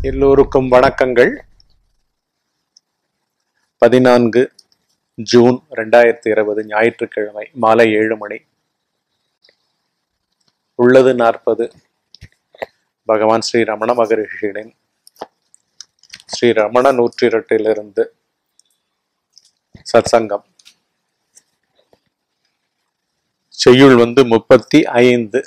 எல்லோருக்கும் வணக்கங்கள் பதினான்கு ஜூன் ரெண்டாயிரத்தி இருபது ஞாயிற்றுக்கிழமை மாலை ஏழு மணி உள்ளது நாற்பது பகவான் ஸ்ரீ ரமண மகரிஷிகளின் ஸ்ரீ ரமண நூற்றி இரட்டிலிருந்து சத்சங்கம் செய்யுள் வந்து முப்பத்தி ஐந்து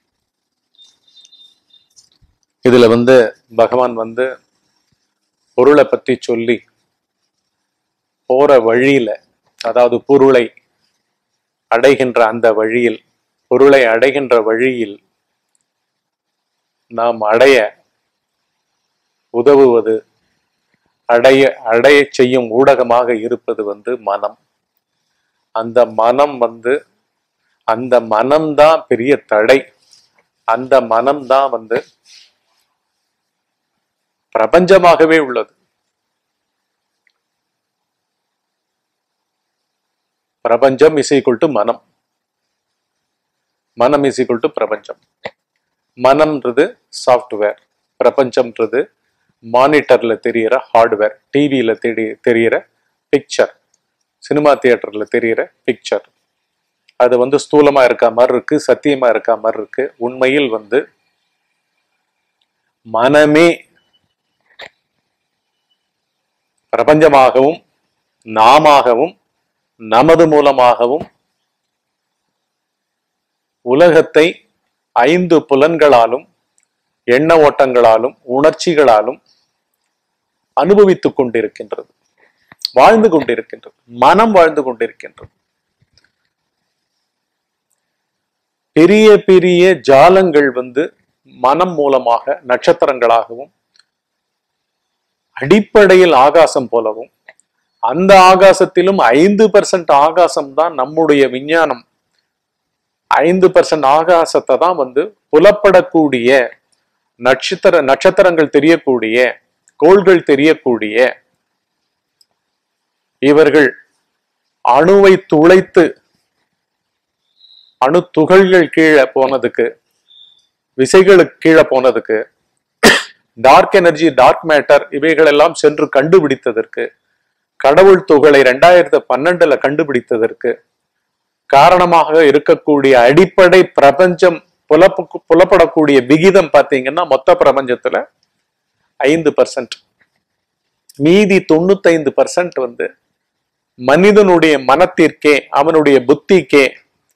இதுல வந்து பகவான் வந்து பொருளை பத்தி சொல்லி போற வழியில அதாவது பொருளை அடைகின்ற அந்த வழியில் பொருளை அடைகின்ற வழியில் நாம் அடைய உதவுவது அடைய அடைய செய்யும் ஊடகமாக இருப்பது வந்து மனம் அந்த மனம் வந்து அந்த மனம்தான் பெரிய தடை அந்த மனம்தான் வந்து பிரபஞ்சமாகவே உள்ளது பிரபஞ்சம் இஸ் ஈக்குவல் டு மனம் மனம் இஸ் ஈக்குவல் டு பிரபஞ்சம் மனம்ன்றது சாஃப்ட்வேர் பிரபஞ்சம்ன்றது மானிட்டர்ல தெரியிற ஹார்ட்வேர் டிவியில தெரி தெரியிற பிக்சர் சினிமா தியேட்டர்ல தெரியிற பிக்சர் அது வந்து ஸ்தூலமா இருக்க மாதிரி இருக்கு சத்தியமா இருக்க மாதிரி இருக்கு உண்மையில் வந்து மனமே பிரபஞ்சமாகவும் நாமாகவும் நமது மூலமாகவும் உலகத்தை ஐந்து புலன்களாலும் எண்ண ஓட்டங்களாலும் உணர்ச்சிகளாலும் அனுபவித்துக் கொண்டிருக்கின்றது வாழ்ந்து கொண்டிருக்கின்றது மனம் வாழ்ந்து கொண்டிருக்கின்றது பெரிய பெரிய ஜாலங்கள் வந்து மனம் மூலமாக நட்சத்திரங்களாகவும் அடிப்படையில் ஆகாசம் போலவும் அந்த ஆகாசத்திலும் ஐந்து பர்சன்ட் ஆகாசம் தான் நம்முடைய விஞ்ஞானம் ஐந்து பர்சன்ட் ஆகாசத்தை தான் வந்து புலப்படக்கூடிய நட்சத்திர நட்சத்திரங்கள் தெரியக்கூடிய கோள்கள் தெரியக்கூடிய இவர்கள் அணுவை துளைத்து அணு துகள்கள் கீழே போனதுக்கு விசைகளுக்கு கீழே போனதுக்கு டார்க் எனர்ஜி டார்க் மேட்டர் இவைகள் எல்லாம் சென்று கண்டுபிடித்ததற்கு கடவுள் துகளை ரெண்டாயிரத்தி பன்னெண்டுல கண்டுபிடித்ததற்கு காரணமாக இருக்கக்கூடிய அடிப்படை பிரபஞ்சம் புலப்பு புலப்படக்கூடிய விகிதம் பார்த்தீங்கன்னா மொத்த பிரபஞ்சத்துல ஐந்து பர்சன்ட் மீதி தொண்ணூத்தைந்து பர்சன்ட் வந்து மனிதனுடைய மனத்திற்கே அவனுடைய புத்திக்கே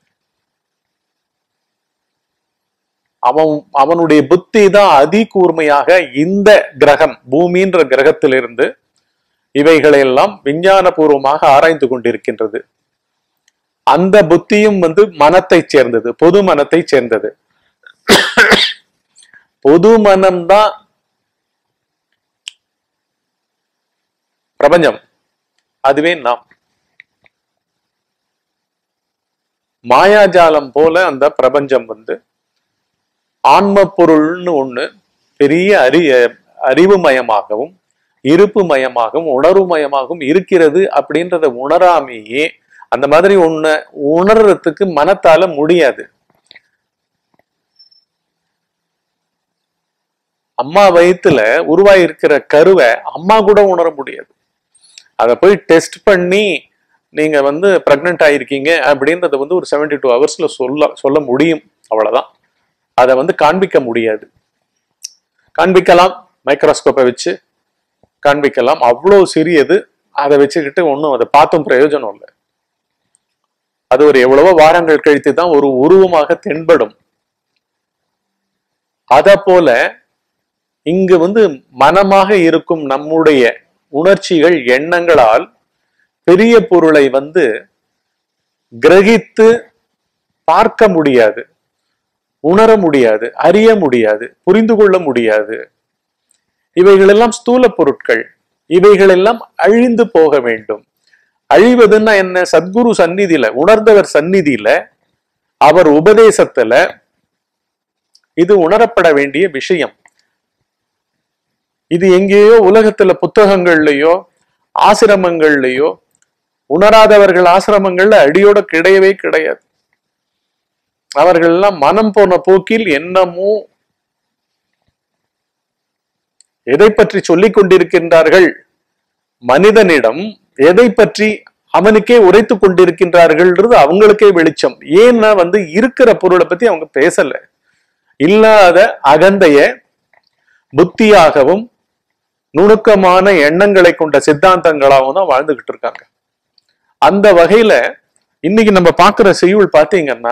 அவன் அவனுடைய புத்தி தான் அதி கூர்மையாக இந்த கிரகம் பூமின்ற கிரகத்திலிருந்து இவைகளெல்லாம் விஞ்ஞானபூர்வமாக ஆராய்ந்து கொண்டிருக்கின்றது அந்த புத்தியும் வந்து மனத்தை சேர்ந்தது பொது மனத்தை சேர்ந்தது பொது மனம்தான் பிரபஞ்சம் அதுவே நாம் மாயாஜாலம் போல அந்த பிரபஞ்சம் வந்து ஆன்ம பொருள்னு ஒண்ணு பெரிய அறி அறிவுமயமாகவும் இருப்பு மயமாகவும் உணர்வு மயமாகவும் இருக்கிறது அப்படின்றத உணராமையே அந்த மாதிரி ஒண்ண உணர்றதுக்கு மனத்தால முடியாது அம்மா வயிற்றுல உருவாயிருக்கிற கருவை அம்மா கூட உணர முடியாது அதை போய் டெஸ்ட் பண்ணி நீங்க வந்து பிரெக்னென்ட் ஆயிருக்கீங்க அப்படின்றத வந்து ஒரு செவன்டி டூ ஹவர்ஸ்ல சொல்ல சொல்ல முடியும் அவ்வளவுதான் அதை வந்து காண்பிக்க முடியாது காண்பிக்கலாம் மைக்ரோஸ்கோப்பை வச்சு காண்பிக்கலாம் அவ்வளோ சிறியது அதை வச்சுக்கிட்டு ஒன்றும் அதை பார்த்தும் பிரயோஜனம் இல்லை அது ஒரு எவ்வளவோ வாரங்கள் கழித்து தான் ஒரு உருவமாக தென்படும் அத போல இங்கு வந்து மனமாக இருக்கும் நம்முடைய உணர்ச்சிகள் எண்ணங்களால் பெரிய பொருளை வந்து கிரகித்து பார்க்க முடியாது உணர முடியாது அறிய முடியாது புரிந்து கொள்ள முடியாது இவைகளெல்லாம் ஸ்தூல பொருட்கள் இவைகளெல்லாம் அழிந்து போக வேண்டும் அழிவதுன்னா என்ன சத்குரு சந்நிதியில உணர்ந்தவர் சந்நிதியில அவர் உபதேசத்துல இது உணரப்பட வேண்டிய விஷயம் இது எங்கேயோ உலகத்துல புத்தகங்கள்லயோ ஆசிரமங்கள்லயோ உணராதவர்கள் ஆசிரமங்கள்ல அடியோட கிடையவே கிடையாது அவர்கள் எல்லாம் மனம் போன போக்கில் என்னமோ எதை பற்றி சொல்லிக் கொண்டிருக்கின்றார்கள் மனிதனிடம் எதை பற்றி அவனுக்கே உரைத்து கொண்டிருக்கின்றார்கள்ன்றது அவங்களுக்கே வெளிச்சம் ஏன்னா வந்து இருக்கிற பொருளை பத்தி அவங்க பேசல இல்லாத அகந்தைய புத்தியாகவும் நுணுக்கமான எண்ணங்களை கொண்ட சித்தாந்தங்களாகவும் தான் வாழ்ந்துகிட்டு இருக்காங்க அந்த வகையில இன்னைக்கு நம்ம பார்க்கிற செய்யுள் பாத்தீங்கன்னா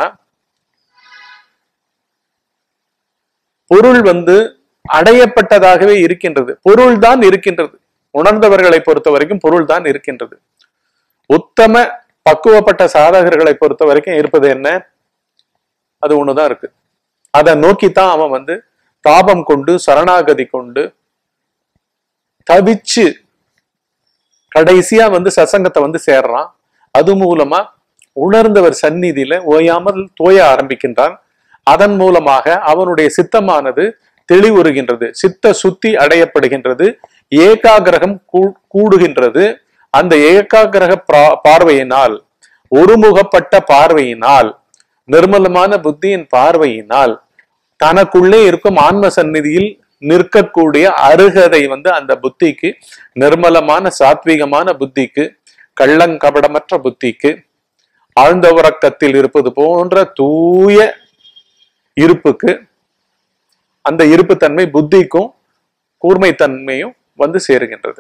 பொருள் வந்து அடையப்பட்டதாகவே இருக்கின்றது பொருள் தான் இருக்கின்றது உணர்ந்தவர்களை பொறுத்த வரைக்கும் பொருள் தான் இருக்கின்றது உத்தம பக்குவப்பட்ட சாதகர்களை பொறுத்த வரைக்கும் இருப்பது என்ன அது ஒண்ணுதான் இருக்கு அதை நோக்கித்தான் அவன் வந்து தாபம் கொண்டு சரணாகதி கொண்டு தவிச்சு கடைசியா வந்து சசங்கத்தை வந்து சேர்றான் அது மூலமா உணர்ந்தவர் சந்நிதியில ஓயாமல் தோய ஆரம்பிக்கின்றான் அதன் மூலமாக அவனுடைய சித்தமானது தெளிவுறுகின்றது சித்த சுத்தி அடையப்படுகின்றது ஏகாகிரகம் கூ- கூடுகின்றது அந்த ஏகாகிரக பிரா- பார்வையினால் ஒருமுகப்பட்ட பார்வையினால் நிர்மலமான புத்தியின் பார்வையினால் தனக்குள்ளே இருக்கும் ஆன்ம சந்நிதியில் நிற்கக்கூடிய அருகதை வந்து அந்த புத்திக்கு நிர்மலமான சாத்வீகமான புத்திக்கு கள்ளங்கபடமற்ற புத்திக்கு ஆழ்ந்த உறக்கத்தில் இருப்பது போன்ற தூய இருப்புக்கு அந்த இருப்புத்தன்மை புத்திக்கும் கூர்மைத்தன்மையும் வந்து சேருகின்றது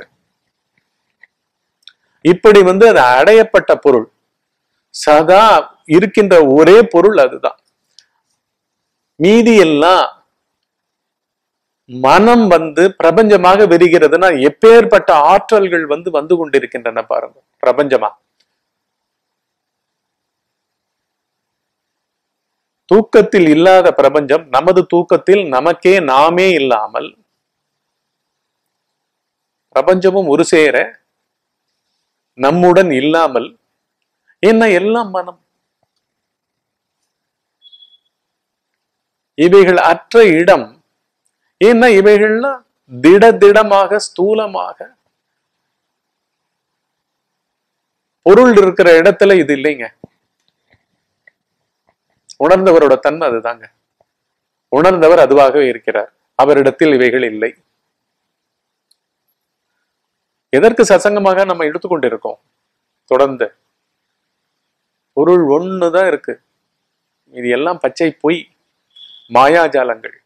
இப்படி வந்து அது அடையப்பட்ட பொருள் சதா இருக்கின்ற ஒரே பொருள் அதுதான் மீதி எல்லாம் மனம் வந்து பிரபஞ்சமாக விரிகிறதுனா எப்பேற்பட்ட ஆற்றல்கள் வந்து வந்து கொண்டிருக்கின்றன பாருங்க பிரபஞ்சமா தூக்கத்தில் இல்லாத பிரபஞ்சம் நமது தூக்கத்தில் நமக்கே நாமே இல்லாமல் பிரபஞ்சமும் ஒரு சேர நம்முடன் இல்லாமல் என்ன எல்லாம் மனம் இவைகள் அற்ற இடம் ஏன்னா இவைகள்லாம் திட திடமாக ஸ்தூலமாக பொருள் இருக்கிற இடத்துல இது இல்லைங்க உணர்ந்தவரோட தன்மை அதுதாங்க உணர்ந்தவர் அதுவாகவே இருக்கிறார் அவரிடத்தில் இவைகள் இல்லை எதற்கு சசங்கமாக நம்ம எடுத்துக்கொண்டிருக்கோம் தொடர்ந்து பொருள் ஒண்ணுதான் இருக்கு இது எல்லாம் பச்சை பொய் மாயாஜாலங்கள்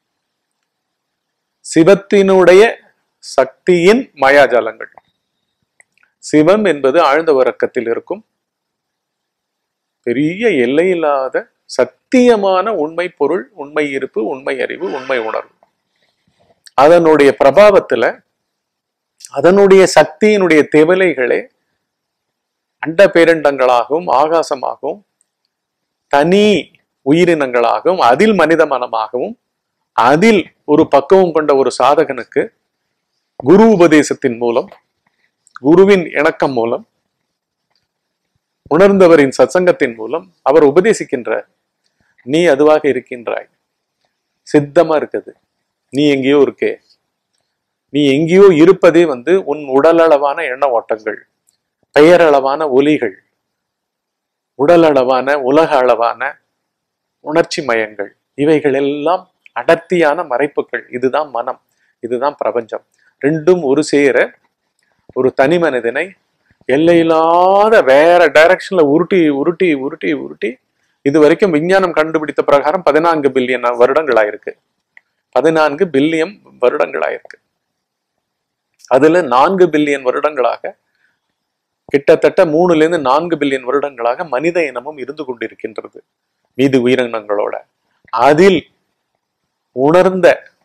சிவத்தினுடைய சக்தியின் மாயாஜாலங்கள் சிவம் என்பது ஆழ்ந்த உறக்கத்தில் இருக்கும் பெரிய எல்லையில்லாத சத்தியமான உண்மை பொருள் உண்மை இருப்பு உண்மை அறிவு உண்மை உணர்வு அதனுடைய பிரபாவத்துல அதனுடைய சக்தியினுடைய திவலைகளே அண்ட பேரண்டங்களாகவும் ஆகாசமாகவும் தனி உயிரினங்களாகவும் அதில் மனித மனமாகவும் அதில் ஒரு பக்குவம் கொண்ட ஒரு சாதகனுக்கு குரு உபதேசத்தின் மூலம் குருவின் இணக்கம் மூலம் உணர்ந்தவரின் சத்சங்கத்தின் மூலம் அவர் உபதேசிக்கின்றார் நீ அதுவாக இருக்கின்றாய் சித்தமா இருக்குது நீ எங்கேயோ இருக்கே நீ எங்கேயோ இருப்பதே வந்து உன் உடலளவான எண்ண ஓட்டங்கள் பெயரளவான ஒலிகள் உடலளவான உலக அளவான உணர்ச்சி மயங்கள் இவைகள் எல்லாம் அடர்த்தியான மறைப்புகள் இதுதான் மனம் இதுதான் பிரபஞ்சம் ரெண்டும் ஒரு சேர ஒரு தனி மனிதனை எல்லையில்லாத வேற டைரக்ஷன்ல உருட்டி உருட்டி உருட்டி உருட்டி இது வரைக்கும் விஞ்ஞானம் கண்டுபிடித்த பிரகாரம் பதினான்கு பில்லியன் வருடங்களாயிருக்கு பதினான்கு பில்லியன் வருடங்களாயிருக்கு அதுல நான்கு பில்லியன் வருடங்களாக கிட்டத்தட்ட மூணுல இருந்து நான்கு பில்லியன் வருடங்களாக மனித இனமும் இருந்து கொண்டிருக்கின்றது மீது உயிரினங்களோட அதில் உணர்ந்த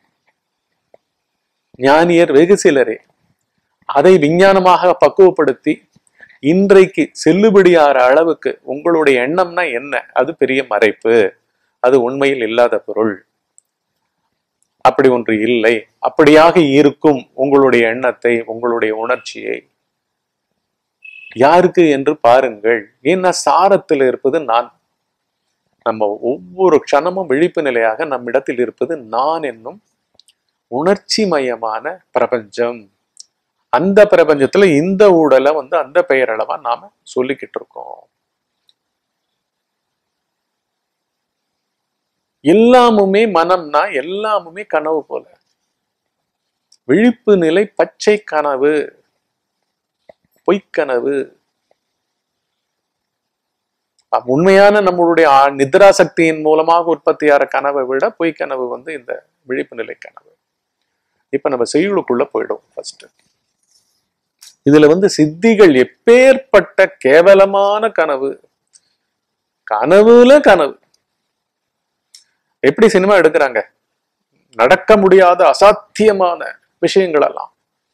ஞானியர் வெகு சிலரே அதை விஞ்ஞானமாக பக்குவப்படுத்தி இன்றைக்கு செல்லுபடியாற அளவுக்கு உங்களுடைய எண்ணம்னா என்ன அது பெரிய மறைப்பு அது உண்மையில் இல்லாத பொருள் அப்படி ஒன்று இல்லை அப்படியாக இருக்கும் உங்களுடைய எண்ணத்தை உங்களுடைய உணர்ச்சியை யாருக்கு என்று பாருங்கள் ஏன்னா சாரத்தில் இருப்பது நான் நம்ம ஒவ்வொரு க்ஷணமும் விழிப்பு நிலையாக நம்மிடத்தில் இருப்பது நான் என்னும் உணர்ச்சி மயமான பிரபஞ்சம் அந்த பிரபஞ்சத்துல இந்த ஊடலை வந்து அந்த பெயரளவா நாம சொல்லிக்கிட்டு இருக்கோம் எல்லாமுமே மனம்னா எல்லாமுமே கனவு போல விழிப்பு நிலை பச்சை கனவு பொய்க்கனவு அப்ப உண்மையான நம்மளுடைய ஆ- நித்ரா சக்தியின் மூலமாக உற்பத்தியாகிற கனவை விட பொய்க்கனவு வந்து இந்த விழிப்பு நிலை கனவு இப்ப நம்ம செய்யுளுக்குள்ள போயிடும் ஃபர்ஸ்ட் இதுல வந்து சித்திகள் எப்பேற்பட்ட கேவலமான கனவு கனவுல கனவு எப்படி சினிமா எடுக்கிறாங்க நடக்க முடியாத அசாத்தியமான விஷயங்கள் எல்லாம்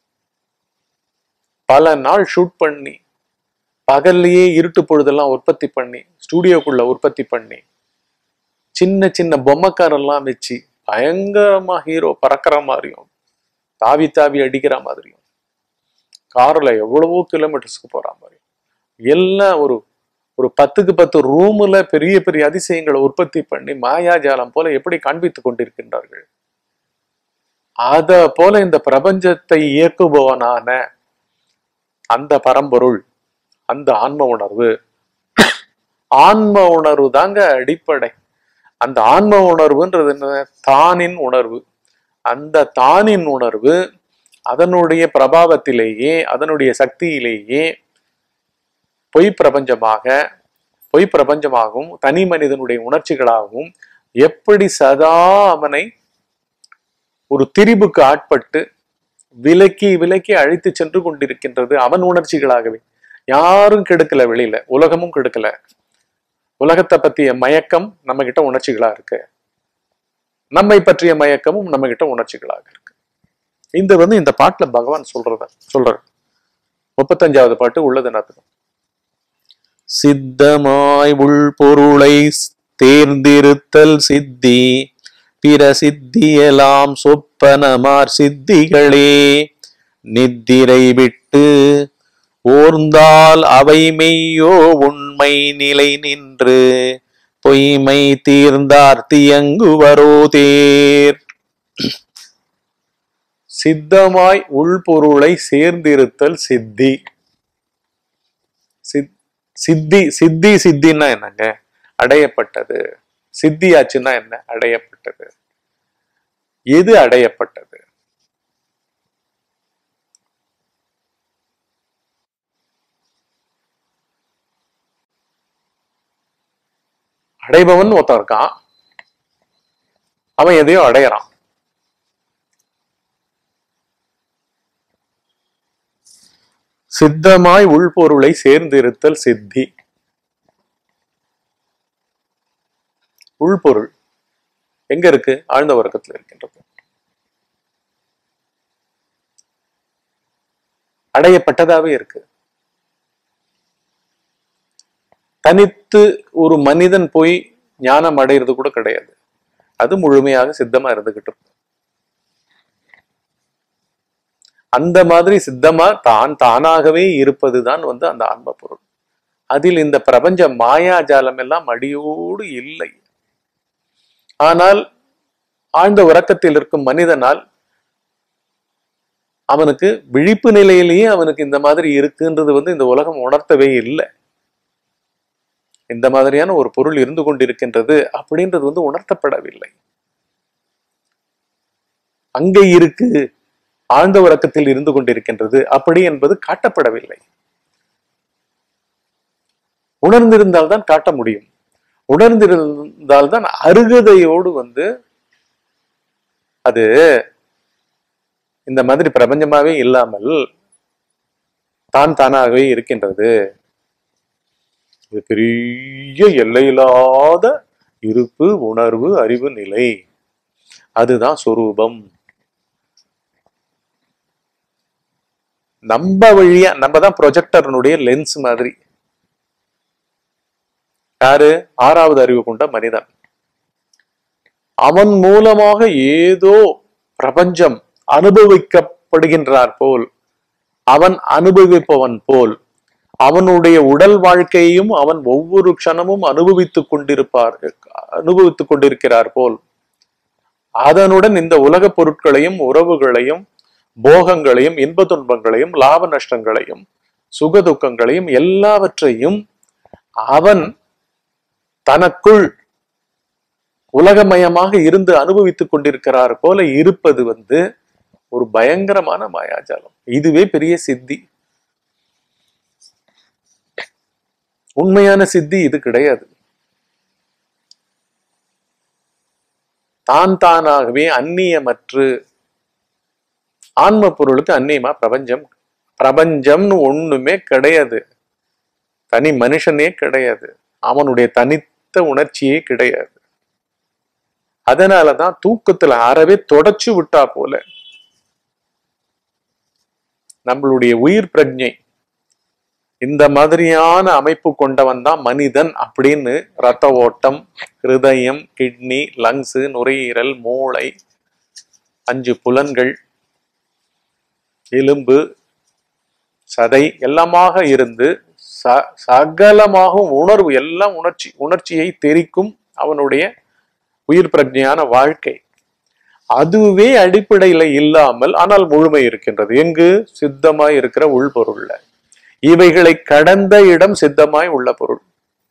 பல நாள் ஷூட் பண்ணி பகல்லையே இருட்டு பொழுதெல்லாம் உற்பத்தி பண்ணி ஸ்டூடியோக்குள்ள உற்பத்தி பண்ணி சின்ன சின்ன பொம்மைக்காரெல்லாம் வச்சு பயங்கரமா ஹீரோ பறக்கிற மாதிரியும் தாவி தாவி அடிக்கிற மாதிரியும் கார்ல எவ்வளவோ கிலோமீட்டர்ஸ்க்கு போற மாதிரி எல்லாம் ஒரு ஒரு பத்துக்கு பத்து ரூம்ல பெரிய பெரிய அதிசயங்களை உற்பத்தி பண்ணி மாயாஜாலம் போல எப்படி காண்பித்துக் கொண்டிருக்கின்றார்கள் அத போல இந்த பிரபஞ்சத்தை இயக்குபவனான அந்த பரம்பொருள் அந்த ஆன்ம உணர்வு ஆன்ம உணர்வு தாங்க அடிப்படை அந்த ஆன்ம உணர்வுன்றது என்ன தானின் உணர்வு அந்த தானின் உணர்வு அதனுடைய பிரபாவத்திலேயே அதனுடைய சக்தியிலேயே பொய் பிரபஞ்சமாக பொய் பிரபஞ்சமாகவும் தனி மனிதனுடைய உணர்ச்சிகளாகவும் எப்படி சதா அவனை ஒரு திரிபுக்கு ஆட்பட்டு விலக்கி விலக்கி அழைத்து சென்று கொண்டிருக்கின்றது அவன் உணர்ச்சிகளாகவே யாரும் கெடுக்கல வெளியில உலகமும் கெடுக்கல உலகத்தை பற்றிய மயக்கம் நம்ம கிட்ட உணர்ச்சிகளா இருக்கு நம்மை பற்றிய மயக்கமும் நம்ம கிட்ட உணர்ச்சிகளாக இருக்கு இந்த வந்து இந்த பாட்டுல பகவான் சொல்றத சொல்றார் முப்பத்தஞ்சாவது பாட்டு உள்ளது என்னத்துக்கு சித்தமாய் உள் பொருளை தேர்ந்திருத்தல் சித்தி பிற சித்தியெல்லாம் சொப்பனமார் சித்திகளே நித்திரை விட்டு ஓர்ந்தால் அவை மெய்யோ உண்மை நிலை நின்று பொய்மை தீர்ந்தார் தியங்குவரோ தேர் சித்தமாய் உள்பொருளை சேர்ந்திருத்தல் சித்தி சித்- சித்தி சித்தி சித்தின்னா என்னங்க அடையப்பட்டது சித்தியாச்சுன்னா என்ன அடையப்பட்டது எது அடையப்பட்டது அடைபவன் ஒருத்தன் இருக்கான் அவன் எதையோ அடையறான் சித்தமாய் உள்பொருளை சேர்ந்திருத்தல் சித்தி உள்பொருள் எங்க இருக்கு ஆழ்ந்த வர்க்கத்தில் இருக்கின்றது அடையப்பட்டதாவே இருக்கு தனித்து ஒரு மனிதன் போய் ஞானம் அடையிறது கூட கிடையாது அது முழுமையாக சித்தமா இருந்துகிட்டு இருக்கு அந்த மாதிரி சித்தமா தான் தானாகவே இருப்பதுதான் வந்து அந்த ஆன்ம பொருள் அதில் இந்த பிரபஞ்ச மாயாஜாலம் எல்லாம் அடியோடு இல்லை ஆனால் ஆழ்ந்த உறக்கத்தில் இருக்கும் மனிதனால் அவனுக்கு விழிப்பு நிலையிலேயே அவனுக்கு இந்த மாதிரி இருக்குன்றது வந்து இந்த உலகம் உணர்த்தவே இல்லை இந்த மாதிரியான ஒரு பொருள் இருந்து கொண்டிருக்கின்றது அப்படின்றது வந்து உணர்த்தப்படவில்லை அங்கே இருக்கு ஆழ்ந்த உறக்கத்தில் இருந்து கொண்டிருக்கின்றது அப்படி என்பது காட்டப்படவில்லை உணர்ந்திருந்தால் தான் காட்ட முடியும் உணர்ந்திருந்தால் தான் அருகதையோடு வந்து அது இந்த மாதிரி பிரபஞ்சமாவே இல்லாமல் தான் தானாகவே இருக்கின்றது இது பெரிய எல்லையில்லாத இருப்பு உணர்வு அறிவு நிலை அதுதான் சொரூபம் நம்ம வழியா நம்ம தான் ப்ரொஜெக்டர்னுடைய லென்ஸ் மாதிரி யாரு ஆறாவது அறிவு கொண்ட மனிதன் அவன் மூலமாக ஏதோ பிரபஞ்சம் அனுபவிக்கப்படுகின்றார் போல் அவன் அனுபவிப்பவன் போல் அவனுடைய உடல் வாழ்க்கையையும் அவன் ஒவ்வொரு க்ஷணமும் அனுபவித்துக் கொண்டிருப்பார் அனுபவித்துக் கொண்டிருக்கிறார் போல் அதனுடன் இந்த உலகப் பொருட்களையும் உறவுகளையும் போகங்களையும் இன்ப துன்பங்களையும் லாப நஷ்டங்களையும் சுக துக்கங்களையும் எல்லாவற்றையும் அவன் தனக்குள் உலகமயமாக இருந்து அனுபவித்துக் கொண்டிருக்கிறார் போல இருப்பது வந்து ஒரு பயங்கரமான மாயாஜாலம் இதுவே பெரிய சித்தி உண்மையான சித்தி இது கிடையாது தான் தானாகவே அந்நியமற்று ஆன்ம பொருளுக்கு அந்நியமா பிரபஞ்சம் பிரபஞ்சம்னு ஒண்ணுமே கிடையாது தனி மனுஷனே கிடையாது அவனுடைய தனித்த உணர்ச்சியே கிடையாது அதனாலதான் தூக்கத்துல அறவே தொடச்சு விட்டா போல நம்மளுடைய உயிர் பிரஜை இந்த மாதிரியான அமைப்பு கொண்டவன் தான் மனிதன் அப்படின்னு ரத்த ஓட்டம் ஹிருதயம் கிட்னி லங்ஸ் நுரையீரல் மூளை அஞ்சு புலன்கள் எலும்பு சதை எல்லாமாக இருந்து ச சகலமாக உணர்வு எல்லாம் உணர்ச்சி உணர்ச்சியை தெரிக்கும் அவனுடைய உயிர் பிரஜையான வாழ்க்கை அதுவே அடிப்படையில இல்லாமல் ஆனால் முழுமை இருக்கின்றது எங்கு சித்தமாய் இருக்கிற உள்பொருள்ல இவைகளை கடந்த இடம் சித்தமாய் உள்ள பொருள்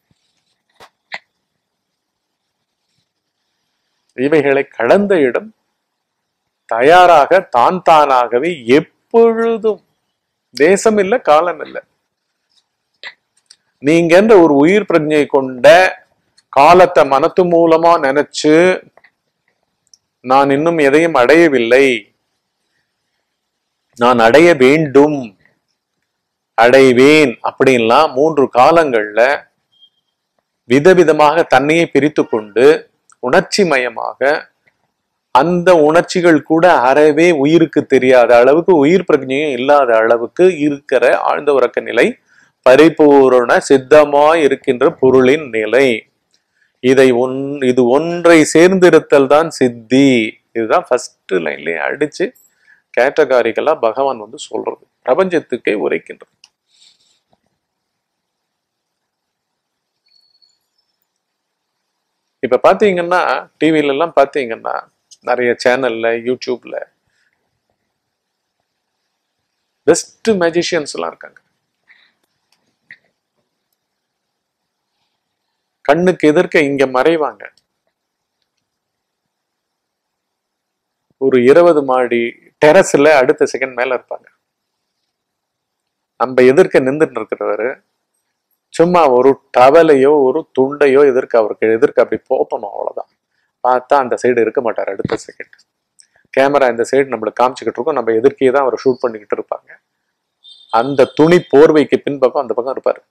இவைகளை கடந்த இடம் தயாராக தான் தானாகவே எப்பொழுதும் தேசம் இல்ல காலம் இல்ல நீங்க என்ற ஒரு உயிர் பிரஜை கொண்ட காலத்தை மனத்து மூலமா நினைச்சு நான் இன்னும் எதையும் அடையவில்லை நான் அடைய வேண்டும் அடைவேன் அப்படின்லாம் மூன்று காலங்கள்ல விதவிதமாக தன்னையே பிரித்து கொண்டு உணர்ச்சி மயமாக அந்த உணர்ச்சிகள் கூட அறவே உயிருக்கு தெரியாத அளவுக்கு உயிர் பிரஜையும் இல்லாத அளவுக்கு இருக்கிற ஆழ்ந்த உறக்க நிலை பரிபூரண சித்தமாய் இருக்கின்ற பொருளின் நிலை இதை ஒன் இது ஒன்றை சேர்ந்திருத்தல் தான் சித்தி இதுதான் ஃபர்ஸ்ட் லைன்லயே அடிச்சு கேட்டகாரிகளா பகவான் வந்து சொல்றது பிரபஞ்சத்துக்கே உரைக்கின்றது இப்ப பாத்தீங்கன்னா டிவில எல்லாம் பாத்தீங்கன்னா நிறைய சேனல்ல யூடியூப்ல பெஸ்ட் மேஜிஷியன்ஸ் எல்லாம் இருக்காங்க கண்ணுக்கு எதிர்க்க இங்க மறைவாங்க ஒரு இருபது மாடி டெரஸ்ல அடுத்த செகண்ட் மேல இருப்பாங்க நம்ம எதிர்க்க நின்றுட்டு இருக்கிறவரு சும்மா ஒரு டவலையோ ஒரு துண்டையோ எதிர்க்க அவருக்கு எதிர்க்க அப்படி போத்தணும் அவ்வளவுதான் பார்த்தா அந்த சைடு இருக்க மாட்டார் அடுத்த செகண்ட் கேமரா இந்த சைடு நம்மளுக்கு காமிச்சுக்கிட்டு இருக்கோம் நம்ம எதிர்க்கையே தான் அவர் ஷூட் பண்ணிக்கிட்டு இருப்பாங்க அந்த துணி போர்வைக்கு பின்பக்கம் அந்த பக்கம் இருப்பாரு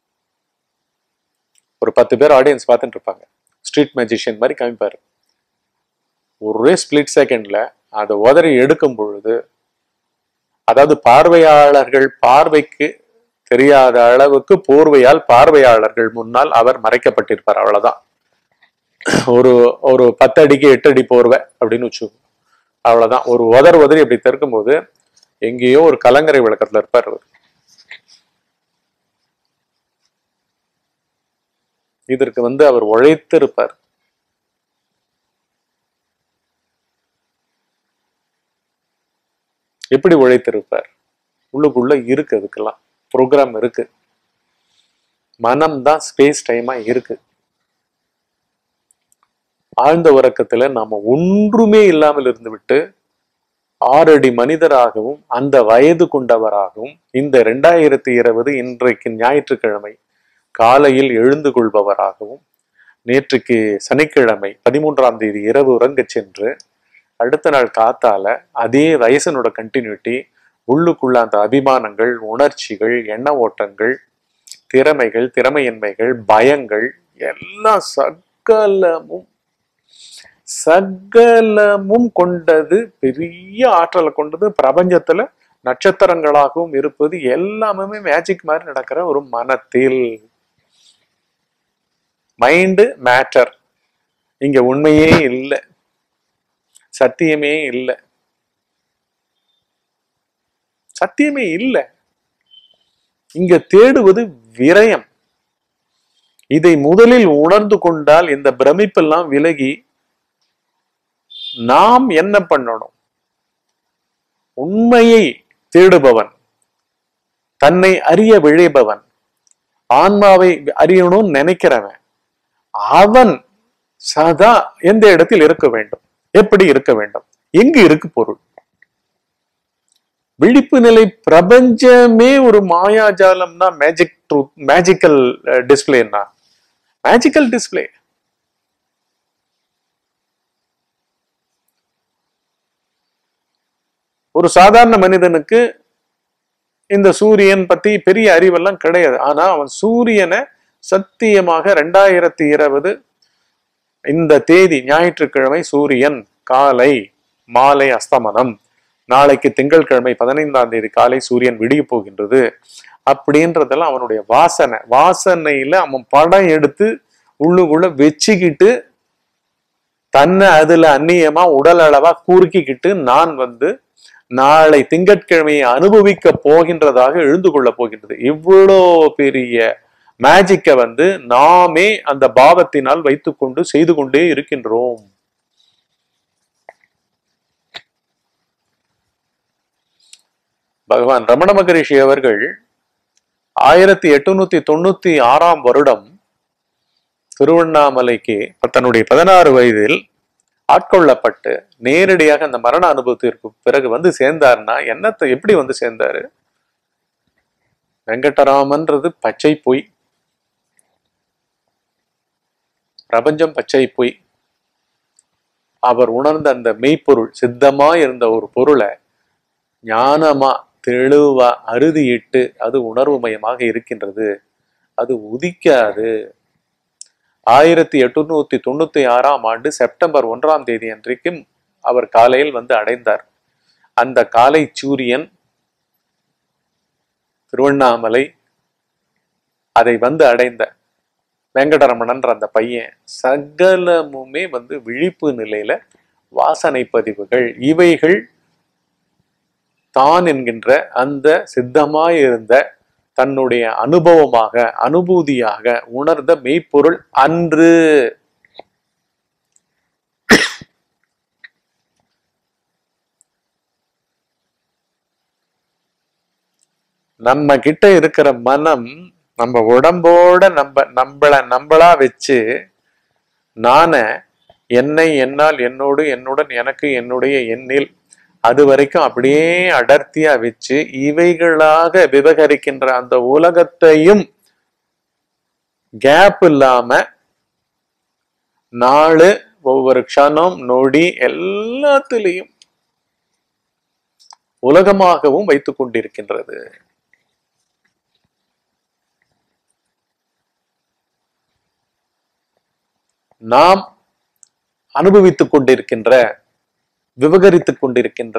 ஒரு பத்து பேர் ஆடியன்ஸ் பார்த்துட்டு இருப்பாங்க ஸ்ட்ரீட் மேஜிஷியன் மாதிரி காமிப்பாரு ஒரே ஸ்பிளிட் செகண்ட்ல அதை உதறி எடுக்கும் பொழுது அதாவது பார்வையாளர்கள் பார்வைக்கு தெரியாத அளவுக்கு போர்வையால் பார்வையாளர்கள் முன்னால் அவர் மறைக்கப்பட்டிருப்பார் அவ்வளவுதான் ஒரு ஒரு பத்து அடிக்கு எட்டு அடி போர்வை அப்படின்னு வச்சு அவ்வளவுதான் ஒரு உதர் உதறி அப்படி திறக்கும் போது எங்கேயோ ஒரு கலங்கரை விளக்கத்துல இருப்பார் அவர் இதற்கு வந்து அவர் உழைத்து இருப்பார் எப்படி உழைத்திருப்பார் உள்ளுக்குள்ள இருக்கு அதுக்கெல்லாம் ப்ரோக்ராம் இருக்கு மனம் தான் ஸ்பேஸ் டைமா இருக்கு ஆழ்ந்த உறக்கத்துல நாம ஒன்றுமே இல்லாமல் இருந்து விட்டு ஆறடி மனிதராகவும் அந்த வயது கொண்டவராகவும் இந்த ரெண்டாயிரத்தி இருபது இன்றைக்கு ஞாயிற்றுக்கிழமை காலையில் எழுந்து கொள்பவராகவும் நேற்றுக்கு சனிக்கிழமை பதிமூன்றாம் தேதி இரவு உறங்கச் சென்று அடுத்த நாள் காத்தால அதே வயசனோட கண்டினியூட்டி உள்ளுக்குள்ள அந்த அபிமானங்கள் உணர்ச்சிகள் எண்ண ஓட்டங்கள் திறமைகள் திறமையின்மைகள் பயங்கள் எல்லாம் சகலமும் சகலமும் கொண்டது பெரிய ஆற்றலை கொண்டது பிரபஞ்சத்துல நட்சத்திரங்களாகவும் இருப்பது எல்லாமே மேஜிக் மாதிரி நடக்கிற ஒரு மனத்தில் மைண்டு மேட்டர் இங்க உண்மையே இல்லை சத்தியமே இல்லை சத்தியமே இல்லை இங்க தேடுவது விரயம் இதை முதலில் உணர்ந்து கொண்டால் இந்த பிரமிப்பெல்லாம் விலகி நாம் என்ன பண்ணணும் உண்மையை தேடுபவன் தன்னை அறிய விழைபவன் ஆன்மாவை அறியணும்னு நினைக்கிறவன் அவன் சதா எந்த இடத்தில் இருக்க வேண்டும் எப்படி இருக்க வேண்டும் எங்கு இருக்கு பொருள் விழிப்பு நிலை பிரபஞ்சமே ஒரு மாயாஜாலம்னா மேஜிக் ட்ரூத் மேஜிக்கல் டிஸ்பிளேனா மேஜிக்கல் டிஸ்பிளே ஒரு சாதாரண மனிதனுக்கு இந்த சூரியன் பத்தி பெரிய அறிவெல்லாம் கிடையாது ஆனா அவன் சூரியனை சத்தியமாக ரெண்டாயிரத்தி இருபது இந்த தேதி ஞாயிற்றுக்கிழமை சூரியன் காலை மாலை அஸ்தமனம் நாளைக்கு திங்கட்கிழமை பதினைந்தாம் தேதி காலை சூரியன் விடிய போகின்றது அப்படின்றதெல்லாம் அவனுடைய வாசனை வாசனையில அவன் படம் எடுத்து உள்ளுக்குள்ள வச்சுக்கிட்டு தன்னை அதுல அந்நியமா உடல் அளவா குறுக்கிக்கிட்டு நான் வந்து நாளை திங்கட்கிழமையை அனுபவிக்க போகின்றதாக எழுந்து கொள்ள போகின்றது இவ்வளோ பெரிய மேஜிக்கை வந்து நாமே அந்த பாவத்தினால் வைத்துக்கொண்டு செய்து கொண்டே இருக்கின்றோம் பகவான் ரமண மகரிஷி அவர்கள் ஆயிரத்தி எட்டுநூத்தி தொண்ணூத்தி ஆறாம் வருடம் திருவண்ணாமலைக்கு தன்னுடைய பதினாறு வயதில் ஆட்கொள்ளப்பட்டு நேரடியாக அந்த மரண அனுபவத்திற்கு பிறகு வந்து சேர்ந்தாருன்னா என்னத்தை எப்படி வந்து சேர்ந்தாரு வெங்கடராமன்றது பச்சை பொய் பிரபஞ்சம் பச்சை பொய் அவர் உணர்ந்த அந்த மெய்ப்பொருள் சித்தமா இருந்த ஒரு பொருளை ஞானமா தெளிவா அறுதியிட்டு அது உணர்வுமயமாக இருக்கின்றது அது உதிக்காது ஆயிரத்தி எட்டுநூத்தி தொண்ணூத்தி ஆறாம் ஆண்டு செப்டம்பர் ஒன்றாம் தேதி அன்றைக்கும் அவர் காலையில் வந்து அடைந்தார் அந்த காலை சூரியன் திருவண்ணாமலை அதை வந்து அடைந்த வெங்கடரமணன்ற அந்த பையன் சகலமுமே வந்து விழிப்பு நிலையில வாசனை பதிவுகள் இவைகள் தான் என்கின்ற அந்த சித்தமாய் இருந்த தன்னுடைய அனுபவமாக அனுபூதியாக உணர்ந்த மெய்ப்பொருள் அன்று நம்ம கிட்ட இருக்கிற மனம் நம்ம உடம்போட நம்ம நம்மள நம்மளா வச்சு நான என்னை என்னால் என்னோடு என்னுடன் எனக்கு என்னுடைய எண்ணில் அது வரைக்கும் அப்படியே அடர்த்தியா வச்சு இவைகளாக விவகரிக்கின்ற அந்த உலகத்தையும் கேப் இல்லாம நாளு ஒவ்வொரு க்ஷணம் நொடி எல்லாத்திலையும் உலகமாகவும் வைத்துக் கொண்டிருக்கின்றது நாம் அனுபவித்துக் கொண்டிருக்கின்ற விவகரித்துக் கொண்டிருக்கின்ற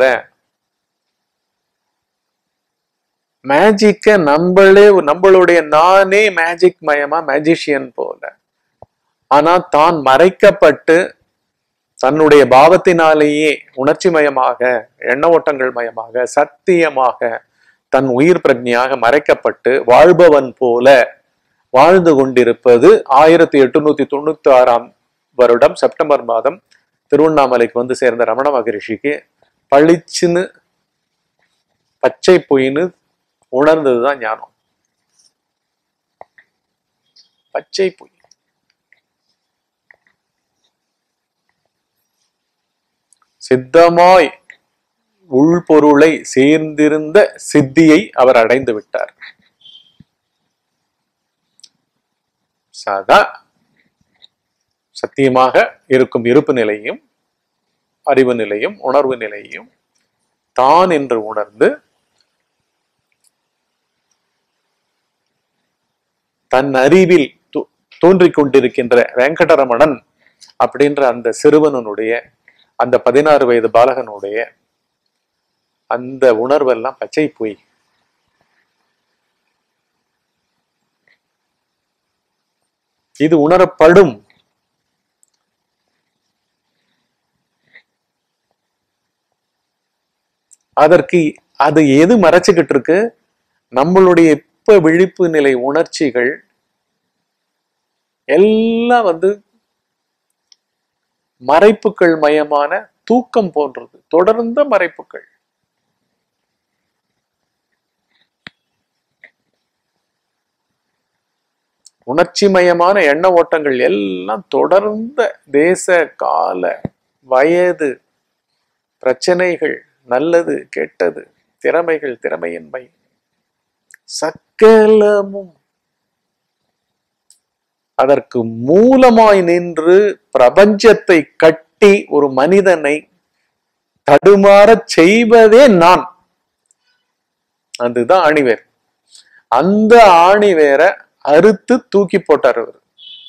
மேஜிக்க நம்மளே நம்மளுடைய நானே மேஜிக் மயமா மேஜிஷியன் போல ஆனா தான் மறைக்கப்பட்டு தன்னுடைய பாவத்தினாலேயே உணர்ச்சி மயமாக எண்ண ஓட்டங்கள் மயமாக சத்தியமாக தன் உயிர் பிரஜையாக மறைக்கப்பட்டு வாழ்பவன் போல வாழ்ந்து கொண்டிருப்பது ஆயிரத்தி எட்டுநூத்தி தொண்ணூத்தி ஆறாம் வருடம் செப்டம்பர் மாதம் திருவண்ணாமலைக்கு வந்து சேர்ந்த ரமண மகரிஷிக்கு பளிச்சுன்னு பச்சை பொய்ன்னு உணர்ந்ததுதான் ஞானம் பச்சை பொய் சித்தமாய் உள்பொருளை சேர்ந்திருந்த சித்தியை அவர் அடைந்து விட்டார் சதா சத்தியமாக இருக்கும் இருப்பு நிலையும் அறிவு நிலையும் உணர்வு நிலையும் தான் என்று உணர்ந்து தன் அறிவில் தோ- தோன்றிக் கொண்டிருக்கின்ற வெங்கடரமணன் அப்படின்ற அந்த சிறுவனுடைய அந்த பதினாறு வயது பாலகனுடைய அந்த உணர்வெல்லாம் பச்சை போய் இது உணரப்படும் அதற்கு அது எது மறைச்சுக்கிட்டு இருக்கு நம்மளுடைய இப்ப விழிப்பு நிலை உணர்ச்சிகள் எல்லாம் வந்து மறைப்புகள் மயமான தூக்கம் போன்றது தொடர்ந்த மறைப்புகள் உணர்ச்சி மயமான எண்ண ஓட்டங்கள் எல்லாம் தொடர்ந்த தேச கால வயது பிரச்சனைகள் நல்லது கெட்டது திறமைகள் திறமையின்மை சக்கலமும் அதற்கு மூலமாய் நின்று பிரபஞ்சத்தை கட்டி ஒரு மனிதனை தடுமாறச் செய்வதே நான் அதுதான் ஆணிவேர் அந்த ஆணிவேரை அறுத்து தூக்கி போட்டார் அவர்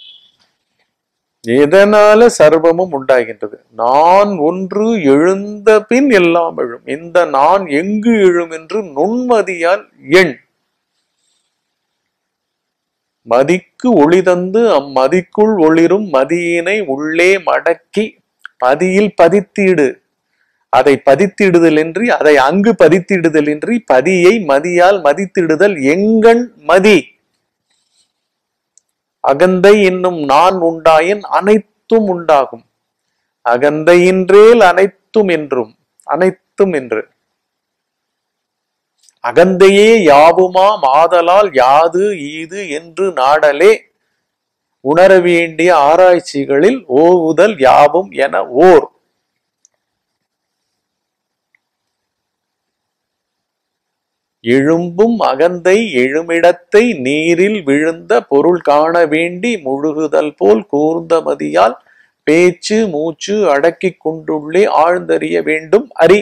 எதனால சர்வமும் உண்டாகின்றது நான் ஒன்று எழுந்த பின் எல்லாம் எழும் இந்த நான் எங்கு எழும் என்று நுண்மதியால் எண் மதிக்கு ஒளி தந்து அம்மதிக்குள் ஒளிரும் மதியினை உள்ளே மடக்கி பதியில் பதித்திடு அதை பதித்திடுதல் இன்றி அதை அங்கு பதித்திடுதல் இன்றி பதியை மதியால் மதித்திடுதல் எங்கண் மதி அகந்தை என்னும் நான் உண்டாயின் அனைத்தும் உண்டாகும் அகந்தையின்றேல் அனைத்தும் என்றும் அனைத்தும் என்று அகந்தையே யாவுமா மாதலால் யாது ஈது என்று நாடலே உணர வேண்டிய ஆராய்ச்சிகளில் ஓவுதல் யாவும் என ஓர் எழும்பும் அகந்தை எழுமிடத்தை நீரில் விழுந்த பொருள் காண வேண்டி முழுகுதல் போல் கூர்ந்த மதியால் பேச்சு மூச்சு அடக்கிக் கொண்டுள்ளே ஆழ்ந்தறிய வேண்டும் அறி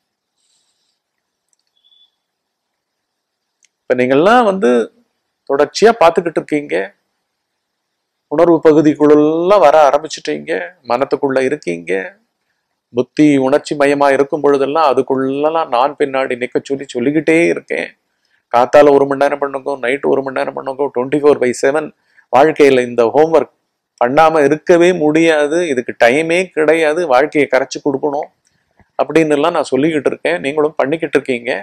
இப்ப நீங்கள்லாம் வந்து தொடர்ச்சியா பார்த்துக்கிட்டு இருக்கீங்க உணர்வு பகுதிக்குள்ளெல்லாம் வர ஆரம்பிச்சிட்டீங்க மனத்துக்குள்ள இருக்கீங்க புத்தி உணர்ச்சி மயமா இருக்கும் பொழுதெல்லாம் அதுக்குள்ளலாம் நான் பின்னாடி நிக்க சொல்லி சொல்லிக்கிட்டே இருக்கேன் காத்தால ஒரு மணி நேரம் பண்ணுங்க நைட் ஒரு மணி நேரம் பண்ணுங்க டுவெண்ட்டி ஃபோர் பை செவன் வாழ்க்கையில இந்த ஹோம்ஒர்க் பண்ணாம இருக்கவே முடியாது இதுக்கு டைமே கிடையாது வாழ்க்கையை கரைச்சு கொடுக்கணும் அப்படின்னு எல்லாம் நான் சொல்லிக்கிட்டு இருக்கேன் நீங்களும் பண்ணிக்கிட்டு இருக்கீங்க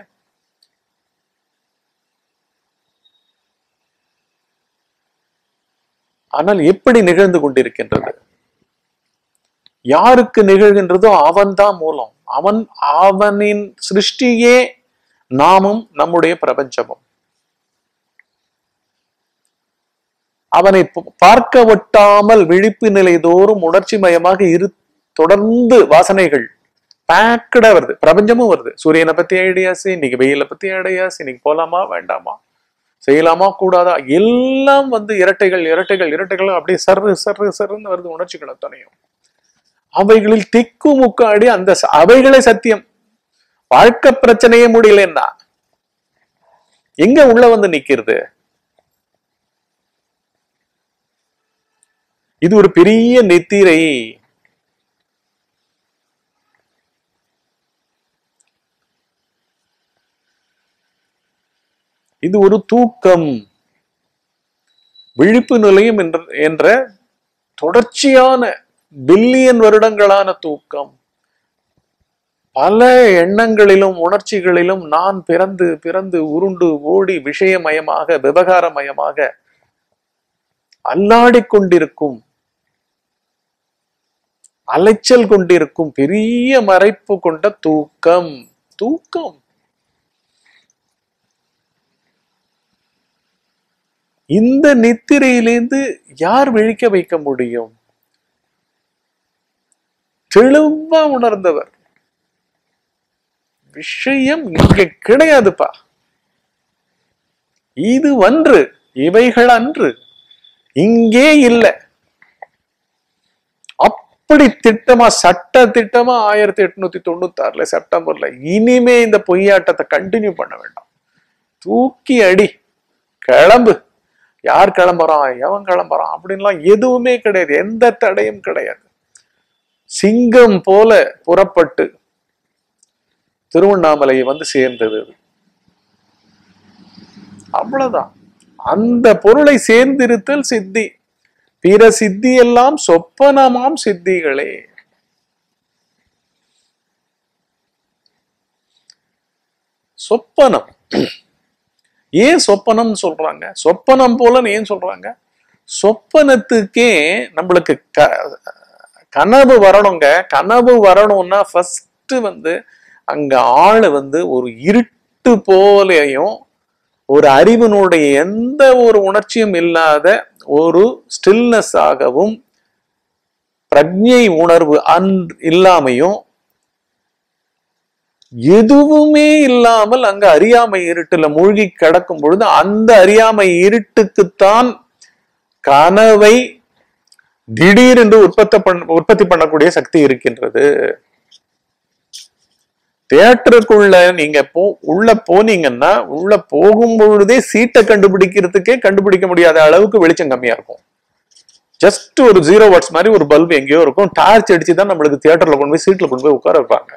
ஆனால் எப்படி நிகழ்ந்து கொண்டிருக்கின்றது யாருக்கு நிகழ்கின்றதோ அவன்தான் மூலம் அவன் அவனின் சிருஷ்டியே நாமும் நம்முடைய பிரபஞ்சமும் அவனை ப- பார்க்க ஒட்டாமல் விழிப்பு நிலை தோறும் உணர்ச்சி மயமாக இரு தொடர்ந்து வாசனைகள் பேக்கடா வருது பிரபஞ்சமும் வருது சூரியனை பத்தி ஐடியாஸ் இன்னைக்கு வெயிலை பத்தி ஐடியாஸ் இன்னைக்கு போலாமா வேண்டாமா செய்யலாமா கூடாதா எல்லாம் வந்து இரட்டைகள் இரட்டைகள் இரட்டைகள் அப்படியே சர்ரு சர்ரு சர்ருன்னு வருது உணர்ச்சிகள் அத்தனையும் அவைகளில் திக்கு முக்காடி அந்த ச- அவைகளே சத்தியம் வாழ்க்கை பிரச்சனையே முடியலன்னா எங்க உள்ள வந்து நிக்கிறது இது ஒரு பெரிய நெத்திரை இது ஒரு தூக்கம் விழிப்பு நிலையம் என்ற என்ற தொடர்ச்சியான பில்லியன் வருடங்களான தூக்கம் பல எண்ணங்களிலும் உணர்ச்சிகளிலும் நான் பிறந்து பிறந்து உருண்டு ஓடி விஷயமயமாக விவகாரமயமாக அல்லாடிக் கொண்டிருக்கும் அலைச்சல் கொண்டிருக்கும் பெரிய மறைப்பு கொண்ட தூக்கம் தூக்கம் இந்த நித்திரையிலிருந்து யார் விழிக்க வைக்க முடியும் தெளிவா உணர்ந்தவர் விஷயம் இங்க கிடையாதுப்பா இது ஒன்று இவைகள் அன்று இங்கே இல்லை அப்படி திட்டமா சட்ட திட்டமா ஆயிரத்தி எட்நூத்தி தொண்ணூத்தி ஆறுல செப்டம்பர்ல இனிமே இந்த பொய்யாட்டத்தை கண்டினியூ பண்ண வேண்டாம் தூக்கி அடி கிளம்பு யார் கிளம்புறான் எவன் கிளம்புறான் அப்படின்லாம் எதுவுமே கிடையாது எந்த தடையும் கிடையாது சிங்கம் போல புறப்பட்டு திருவண்ணாமலையை வந்து சேர்ந்தது அது. அவ்வளவுதான் அந்த பொருளை சேர்ந்திருத்தல் சித்தி பிற சித்தி எல்லாம் சொப்பனமாம் சித்திகளே சொப்பனம் ஏன் சொப்பனம்னு சொல்றாங்க சொப்பனம் போலன்னு ஏன் சொல்றாங்க சொப்பனத்துக்கே நம்மளுக்கு க கனவு வரணுங்க கனவு வரணும்னா ஃபர்ஸ்ட் வந்து அங்க ஆளு வந்து ஒரு இருட்டு போலையும் ஒரு அறிவினுடைய எந்த ஒரு உணர்ச்சியும் இல்லாத ஒரு ஸ்டில்னஸ் ஆகவும் பிரஜை உணர்வு அன் இல்லாமையும் எதுவுமே இல்லாமல் அங்க அறியாமை இருட்டுல மூழ்கி கிடக்கும் பொழுது அந்த அறியாமை இருட்டுக்குத்தான் கனவை திடீரென்று உற்பத்தி பண்ண உற்பத்தி பண்ணக்கூடிய சக்தி இருக்கின்றது தியேட்டருக்குள்ள நீங்க போ உள்ள போனீங்கன்னா உள்ள போகும் பொழுதே சீட்டை கண்டுபிடிக்கிறதுக்கே கண்டுபிடிக்க முடியாத அளவுக்கு வெளிச்சம் கம்மியா இருக்கும் ஜஸ்ட் ஒரு ஜீரோ வாட்ஸ் மாதிரி ஒரு பல்ப் எங்கேயோ இருக்கும் டார்ச் அடிச்சு தான் நம்மளுக்கு தியேட்டர்ல கொண்டு போய் சீட்ல கொண்டு போய் உட்கார வைப்பாங்க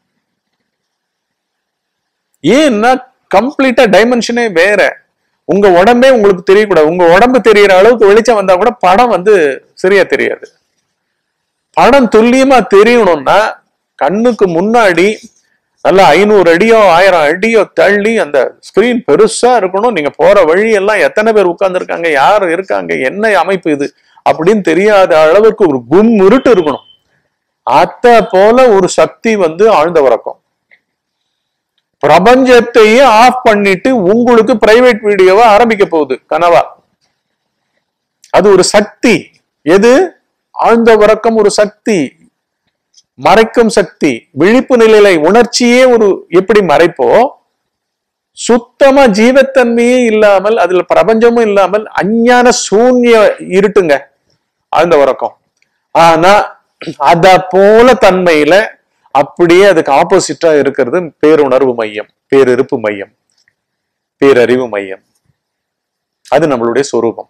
ஏன்னா கம்ப்ளீட்டா டைமென்ஷனே வேற உங்க உடம்பே உங்களுக்கு தெரியக்கூடாது உங்க உடம்பு தெரியற அளவுக்கு வெளிச்சம் வந்தா கூட படம் வந்து சரியா தெரியாது படம் துல்லியமா தெரியணும்னா கண்ணுக்கு முன்னாடி நல்லா ஐநூறு அடியோ ஆயிரம் அடியோ தள்ளி அந்த ஸ்கிரீன் பெருசா இருக்கணும் நீங்க போற வழி எல்லாம் எத்தனை பேர் உட்கார்ந்துருக்காங்க யார் இருக்காங்க என்ன அமைப்பு இது அப்படின்னு தெரியாத அளவுக்கு ஒரு கும் இருட்டு இருக்கணும் அத்த போல ஒரு சக்தி வந்து ஆழ்ந்த உறக்கம் பிரபஞ்சத்தையே ஆஃப் பண்ணிட்டு உங்களுக்கு பிரைவேட் வீடியோவை ஆரம்பிக்க போகுது கனவா அது ஒரு சக்தி எது ஆழ்ந்த உறக்கம் ஒரு சக்தி மறைக்கும் சக்தி விழிப்பு நிலையில உணர்ச்சியே ஒரு எப்படி மறைப்போ சுத்தமா ஜீவத்தன்மையே இல்லாமல் அதுல பிரபஞ்சமும் இல்லாமல் அஞ்ஞான சூன்ய இருட்டுங்க ஆழ்ந்த உறக்கம் ஆனா அத போல தன்மையில அப்படியே அதுக்கு ஆப்போசிட்டா இருக்கிறது பேருணர்வு மையம் பேரிருப்பு மையம் பேரறிவு மையம் அது நம்மளுடைய சொரூபம்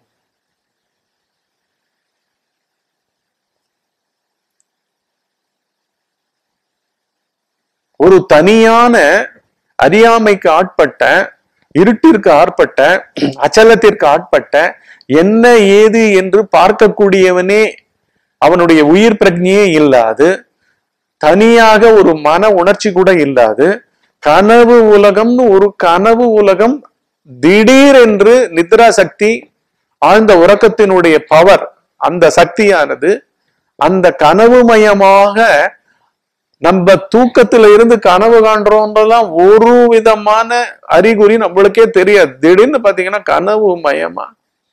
ஒரு தனியான அறியாமைக்கு ஆட்பட்ட இருட்டிற்கு ஆட்பட்ட அச்சலத்திற்கு ஆட்பட்ட என்ன ஏது என்று பார்க்கக்கூடியவனே அவனுடைய உயிர் பிரஜையே இல்லாது தனியாக ஒரு மன உணர்ச்சி கூட இல்லாது கனவு உலகம்னு ஒரு கனவு உலகம் திடீரென்று நித்ரா சக்தி ஆழ்ந்த உறக்கத்தினுடைய பவர் அந்த சக்தியானது அந்த கனவுமயமாக நம்ம தூக்கத்துல இருந்து கனவு காண்றோம்ன்றலாம் ஒரு விதமான அறிகுறி நம்மளுக்கே தெரியாது திடீர்னு பாத்தீங்கன்னா கனவு மயமா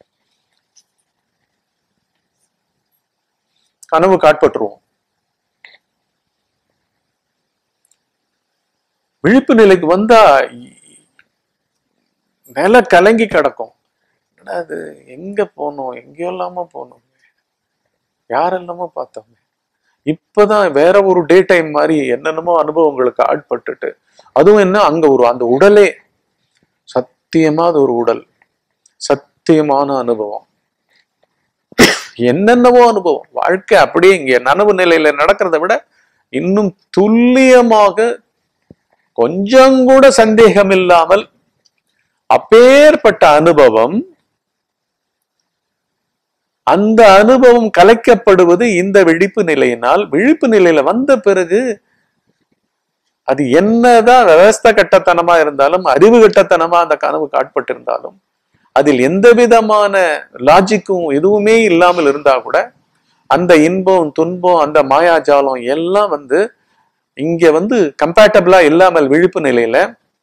கனவு காட்பட்டுருவோம் விழிப்பு நிலைக்கு வந்தா நில கலங்கி கிடக்கும் என்னடா அது எங்க போனோம் எங்கேயோ இல்லாம போனோம் யாரெல்லாமோ பார்த்தோமே இப்பதான் வேற ஒரு டே டைம் மாதிரி என்னென்னமோ அனுபவங்களுக்கு ஆட்பட்டுட்டு அதுவும் என்ன அங்க ஒரு அந்த உடலே சத்தியமா அது ஒரு உடல் சத்தியமான அனுபவம் என்னென்னவோ அனுபவம் வாழ்க்கை அப்படியே இங்க நனவு நிலையில நடக்கிறத விட இன்னும் துல்லியமாக கொஞ்சம் கூட சந்தேகம் இல்லாமல் அப்பேற்பட்ட அனுபவம் அந்த அனுபவம் கலைக்கப்படுவது இந்த விழிப்பு நிலையினால் விழிப்பு நிலையில வந்த பிறகு அது என்னதான் விவஸ்த கட்டத்தனமா இருந்தாலும் அறிவு கட்டத்தனமா அந்த கனவு காட்பட்டிருந்தாலும் அதில் எந்த விதமான லாஜிக்கும் எதுவுமே இல்லாமல் இருந்தா கூட அந்த இன்பம் துன்பம் அந்த மாயாஜாலம் எல்லாம் வந்து இங்க வந்து கம்பேட்டபிளா இல்லாமல் விழிப்பு நிலையில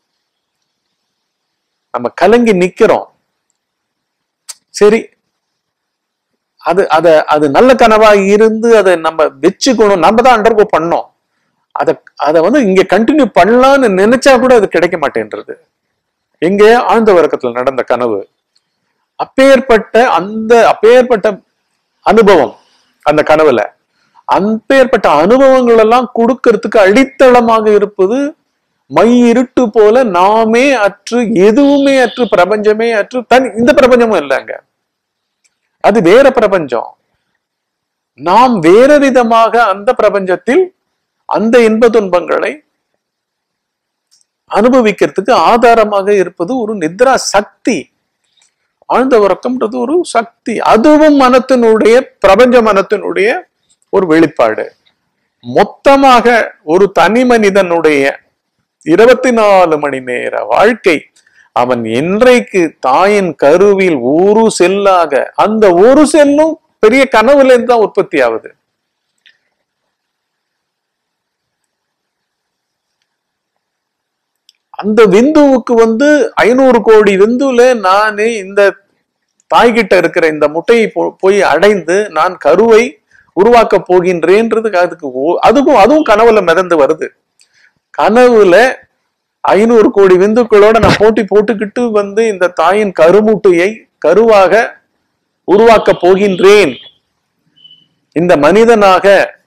நம்ம கலங்கி நிக்கிறோம் சரி அது அத அது நல்ல கனவா இருந்து அதை நம்ம வச்சுக்கணும் நம்ம தான் அண்டர்கோ பண்ணோம் அத அதை வந்து இங்க கண்டினியூ பண்ணலாம்னு நினைச்சா கூட அது கிடைக்க மாட்டேன்றது எங்க ஆழ்ந்த உறக்கத்துல நடந்த கனவு அப்பேற்பட்ட அந்த அப்பேற்பட்ட அனுபவம் அந்த கனவுல அப்பேற்பட்ட அனுபவங்கள் எல்லாம் கொடுக்கறதுக்கு அடித்தளமாக இருப்பது மை இருட்டு போல நாமே அற்று எதுவுமே அற்று பிரபஞ்சமே அற்று தனி இந்த பிரபஞ்சமும் இல்லைங்க அது வேற பிரபஞ்சம் நாம் வேற விதமாக அந்த பிரபஞ்சத்தில் அந்த இன்ப துன்பங்களை அனுபவிக்கிறதுக்கு ஆதாரமாக இருப்பது ஒரு நித்ரா சக்தி ஆழ்ந்த உறக்கம்ன்றது ஒரு சக்தி அதுவும் மனத்தினுடைய பிரபஞ்ச மனத்தினுடைய ஒரு வெளிப்பாடு மொத்தமாக ஒரு தனி மனிதனுடைய இருபத்தி நாலு மணி நேர வாழ்க்கை அவன் என்றைக்கு தாயின் கருவில் ஒரு செல்லாக அந்த ஒரு செல்லும் பெரிய கனவுல இருந்து தான் உற்பத்தி ஆகுது அந்த விந்துவுக்கு வந்து ஐநூறு கோடி விந்துல நான் இந்த தாய்கிட்ட இருக்கிற இந்த முட்டையை போ- போய் அடைந்து நான் கருவை உருவாக்க போகின்றேன்றதுக்கு அதுக்கு ஓ- அதுக்கும் அதுவும் கனவுல மிதந்து வருது கனவுல ஐநூறு கோடி விந்துக்களோட நான் போட்டி போட்டுக்கிட்டு வந்து இந்த தாயின் கருமுட்டையை கருவாக உருவாக்க போகின்றேன் இந்த மனிதனாக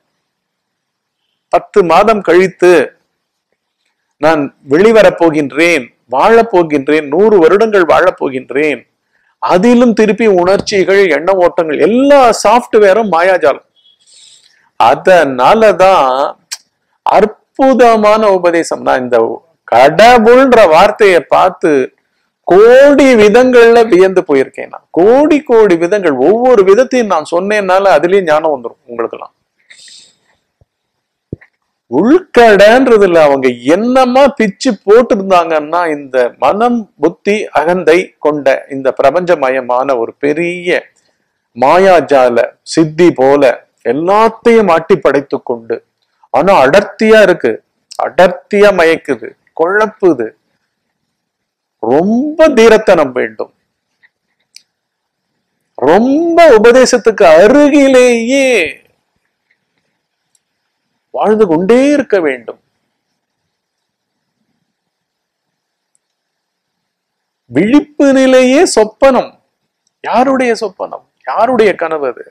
பத்து மாதம் கழித்து நான் வெளிவரப் போகின்றேன் வாழப் போகின்றேன் நூறு வருடங்கள் வாழப் போகின்றேன் அதிலும் திருப்பி உணர்ச்சிகள் எண்ண ஓட்டங்கள் எல்லா சாஃப்ட்வேரும் மாயாஜாலம் அதனாலதான் அற்புதமான உபதேசம் நான் இந்த கடவுள்ன்ற வார்த்தையை பார்த்து கோடி விதங்கள்ல வியந்து போயிருக்கேன் நான் கோடி கோடி விதங்கள் ஒவ்வொரு விதத்தையும் நான் சொன்னேன்னால அதுலயும் ஞானம் வந்துடும் உங்களுக்கெல்லாம் உள்கடன்றதுல அவங்க என்னமா பிச்சு போட்டிருந்தாங்கன்னா இந்த மனம் புத்தி அகந்தை கொண்ட இந்த பிரபஞ்சமயமான ஒரு பெரிய மாயாஜால சித்தி போல எல்லாத்தையும் ஆட்டி படைத்து கொண்டு ஆனா அடர்த்தியா இருக்கு அடர்த்தியா மயக்குது குழப்புது ரொம்ப தீரத்தனம் வேண்டும் ரொம்ப உபதேசத்துக்கு அருகிலேயே வாழ்ந்து கொண்டே இருக்க வேண்டும் விழிப்பு நிலையே சொப்பனம் யாருடைய சொப்பனம் யாருடைய கனவு அது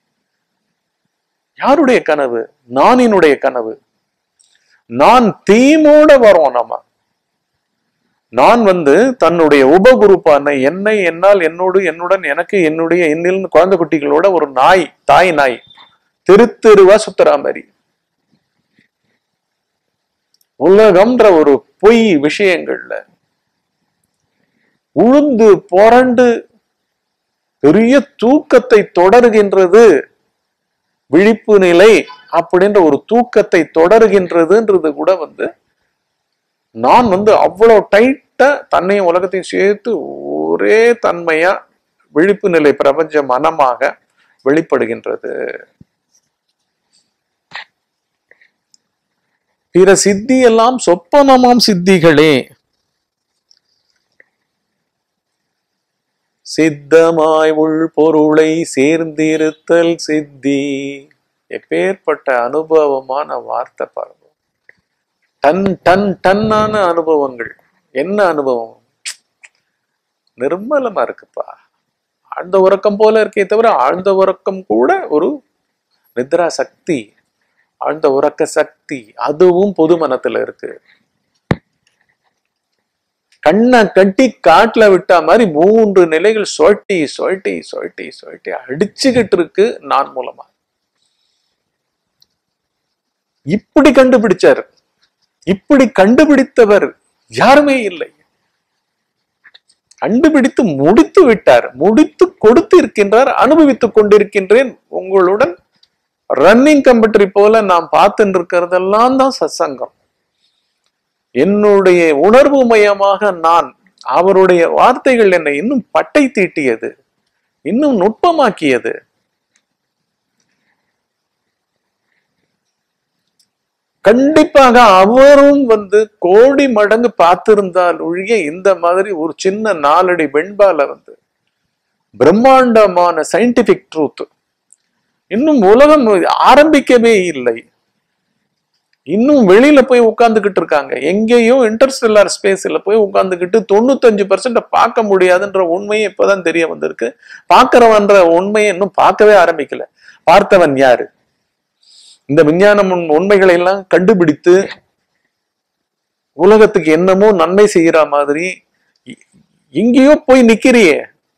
யாருடைய கனவு நானினுடைய கனவு நான் தீமோட வரோம் நம்ம நான் வந்து தன்னுடைய உபகுருப்பான என்னை என்னால் என்னோடு என்னுடன் எனக்கு என்னுடைய என்னில் குழந்தை குட்டிகளோட ஒரு நாய் தாய் நாய் தெரு தெருவா சுத்துறா மாதிரி உலகம்ன்ற ஒரு பொய் விஷயங்கள்ல உழுந்து புரண்டு பெரிய தூக்கத்தை தொடருகின்றது விழிப்பு நிலை அப்படின்ற ஒரு தூக்கத்தை தொடருகின்றதுன்றது கூட வந்து நான் வந்து அவ்வளவு டைட்டா தன்னையும் உலகத்தையும் சேர்த்து ஒரே தன்மையா விழிப்பு நிலை பிரபஞ்ச மனமாக வெளிப்படுகின்றது பிற சித்தி எல்லாம் சொப்பனமாம் சித்திகளே சித்தமாய் உள் பொருளை சேர்ந்திருத்தல் சித்தி எப்பேற்பட்ட அனுபவமான வார்த்தை பாருங்க டன் டன் டன்னான அனுபவங்கள் என்ன அனுபவம் நிர்மலமா இருக்குப்பா ஆழ்ந்த உறக்கம் போல இருக்கே தவிர ஆழ்ந்த உறக்கம் கூட ஒரு நித்ரா சக்தி ஆழ்ந்த உறக்க சக்தி அதுவும் பொது மனத்துல இருக்கு கண்ணை கட்டி காட்டுல விட்டா மாதிரி மூன்று நிலைகள் சொட்டி சொட்டி சொட்டி சொட்டி அடிச்சுக்கிட்டு இருக்கு நான் மூலமா இப்படி கண்டுபிடிச்சார் இப்படி கண்டுபிடித்தவர் யாருமே இல்லை கண்டுபிடித்து முடித்து விட்டார் முடித்து கொடுத்து இருக்கின்றார் அனுபவித்துக் கொண்டிருக்கின்றேன் உங்களுடன் ரன்னிங் கம்பெட்ரி போல நாம் பார்த்துட்டு இருக்கிறதெல்லாம் தான் சத்சங்கம் என்னுடைய உணர்வு மயமாக நான் அவருடைய வார்த்தைகள் என்னை இன்னும் பட்டை தீட்டியது இன்னும் நுட்பமாக்கியது கண்டிப்பாக அவரும் வந்து கோடி மடங்கு பார்த்திருந்தால் ஒழிய இந்த மாதிரி ஒரு சின்ன நாலடி வெண்பால வந்து பிரம்மாண்டமான சயின்டிபிக் ட்ரூத் இன்னும் உலகம் ஆரம்பிக்கவே இல்லை இன்னும் வெளியில போய் உட்கார்ந்துகிட்டு இருக்காங்க எங்கேயும் இன்டர்ஸ்டெல்லார் ஸ்பேஸ்ல போய் உட்கார்ந்துகிட்டு தொண்ணூத்தஞ்சு பர்சன்ட் பார்க்க முடியாதுன்ற உண்மையை இப்பதான் தெரிய வந்திருக்கு பார்க்கிறவன்ற உண்மையை இன்னும் பார்க்கவே ஆரம்பிக்கல பார்த்தவன் யாரு இந்த விஞ்ஞானம் உண்- உண்மைகளை எல்லாம் கண்டுபிடித்து உலகத்துக்கு என்னமோ நன்மை செய்யற மாதிரி எ- எங்கேயோ போய் நிக்கிறியே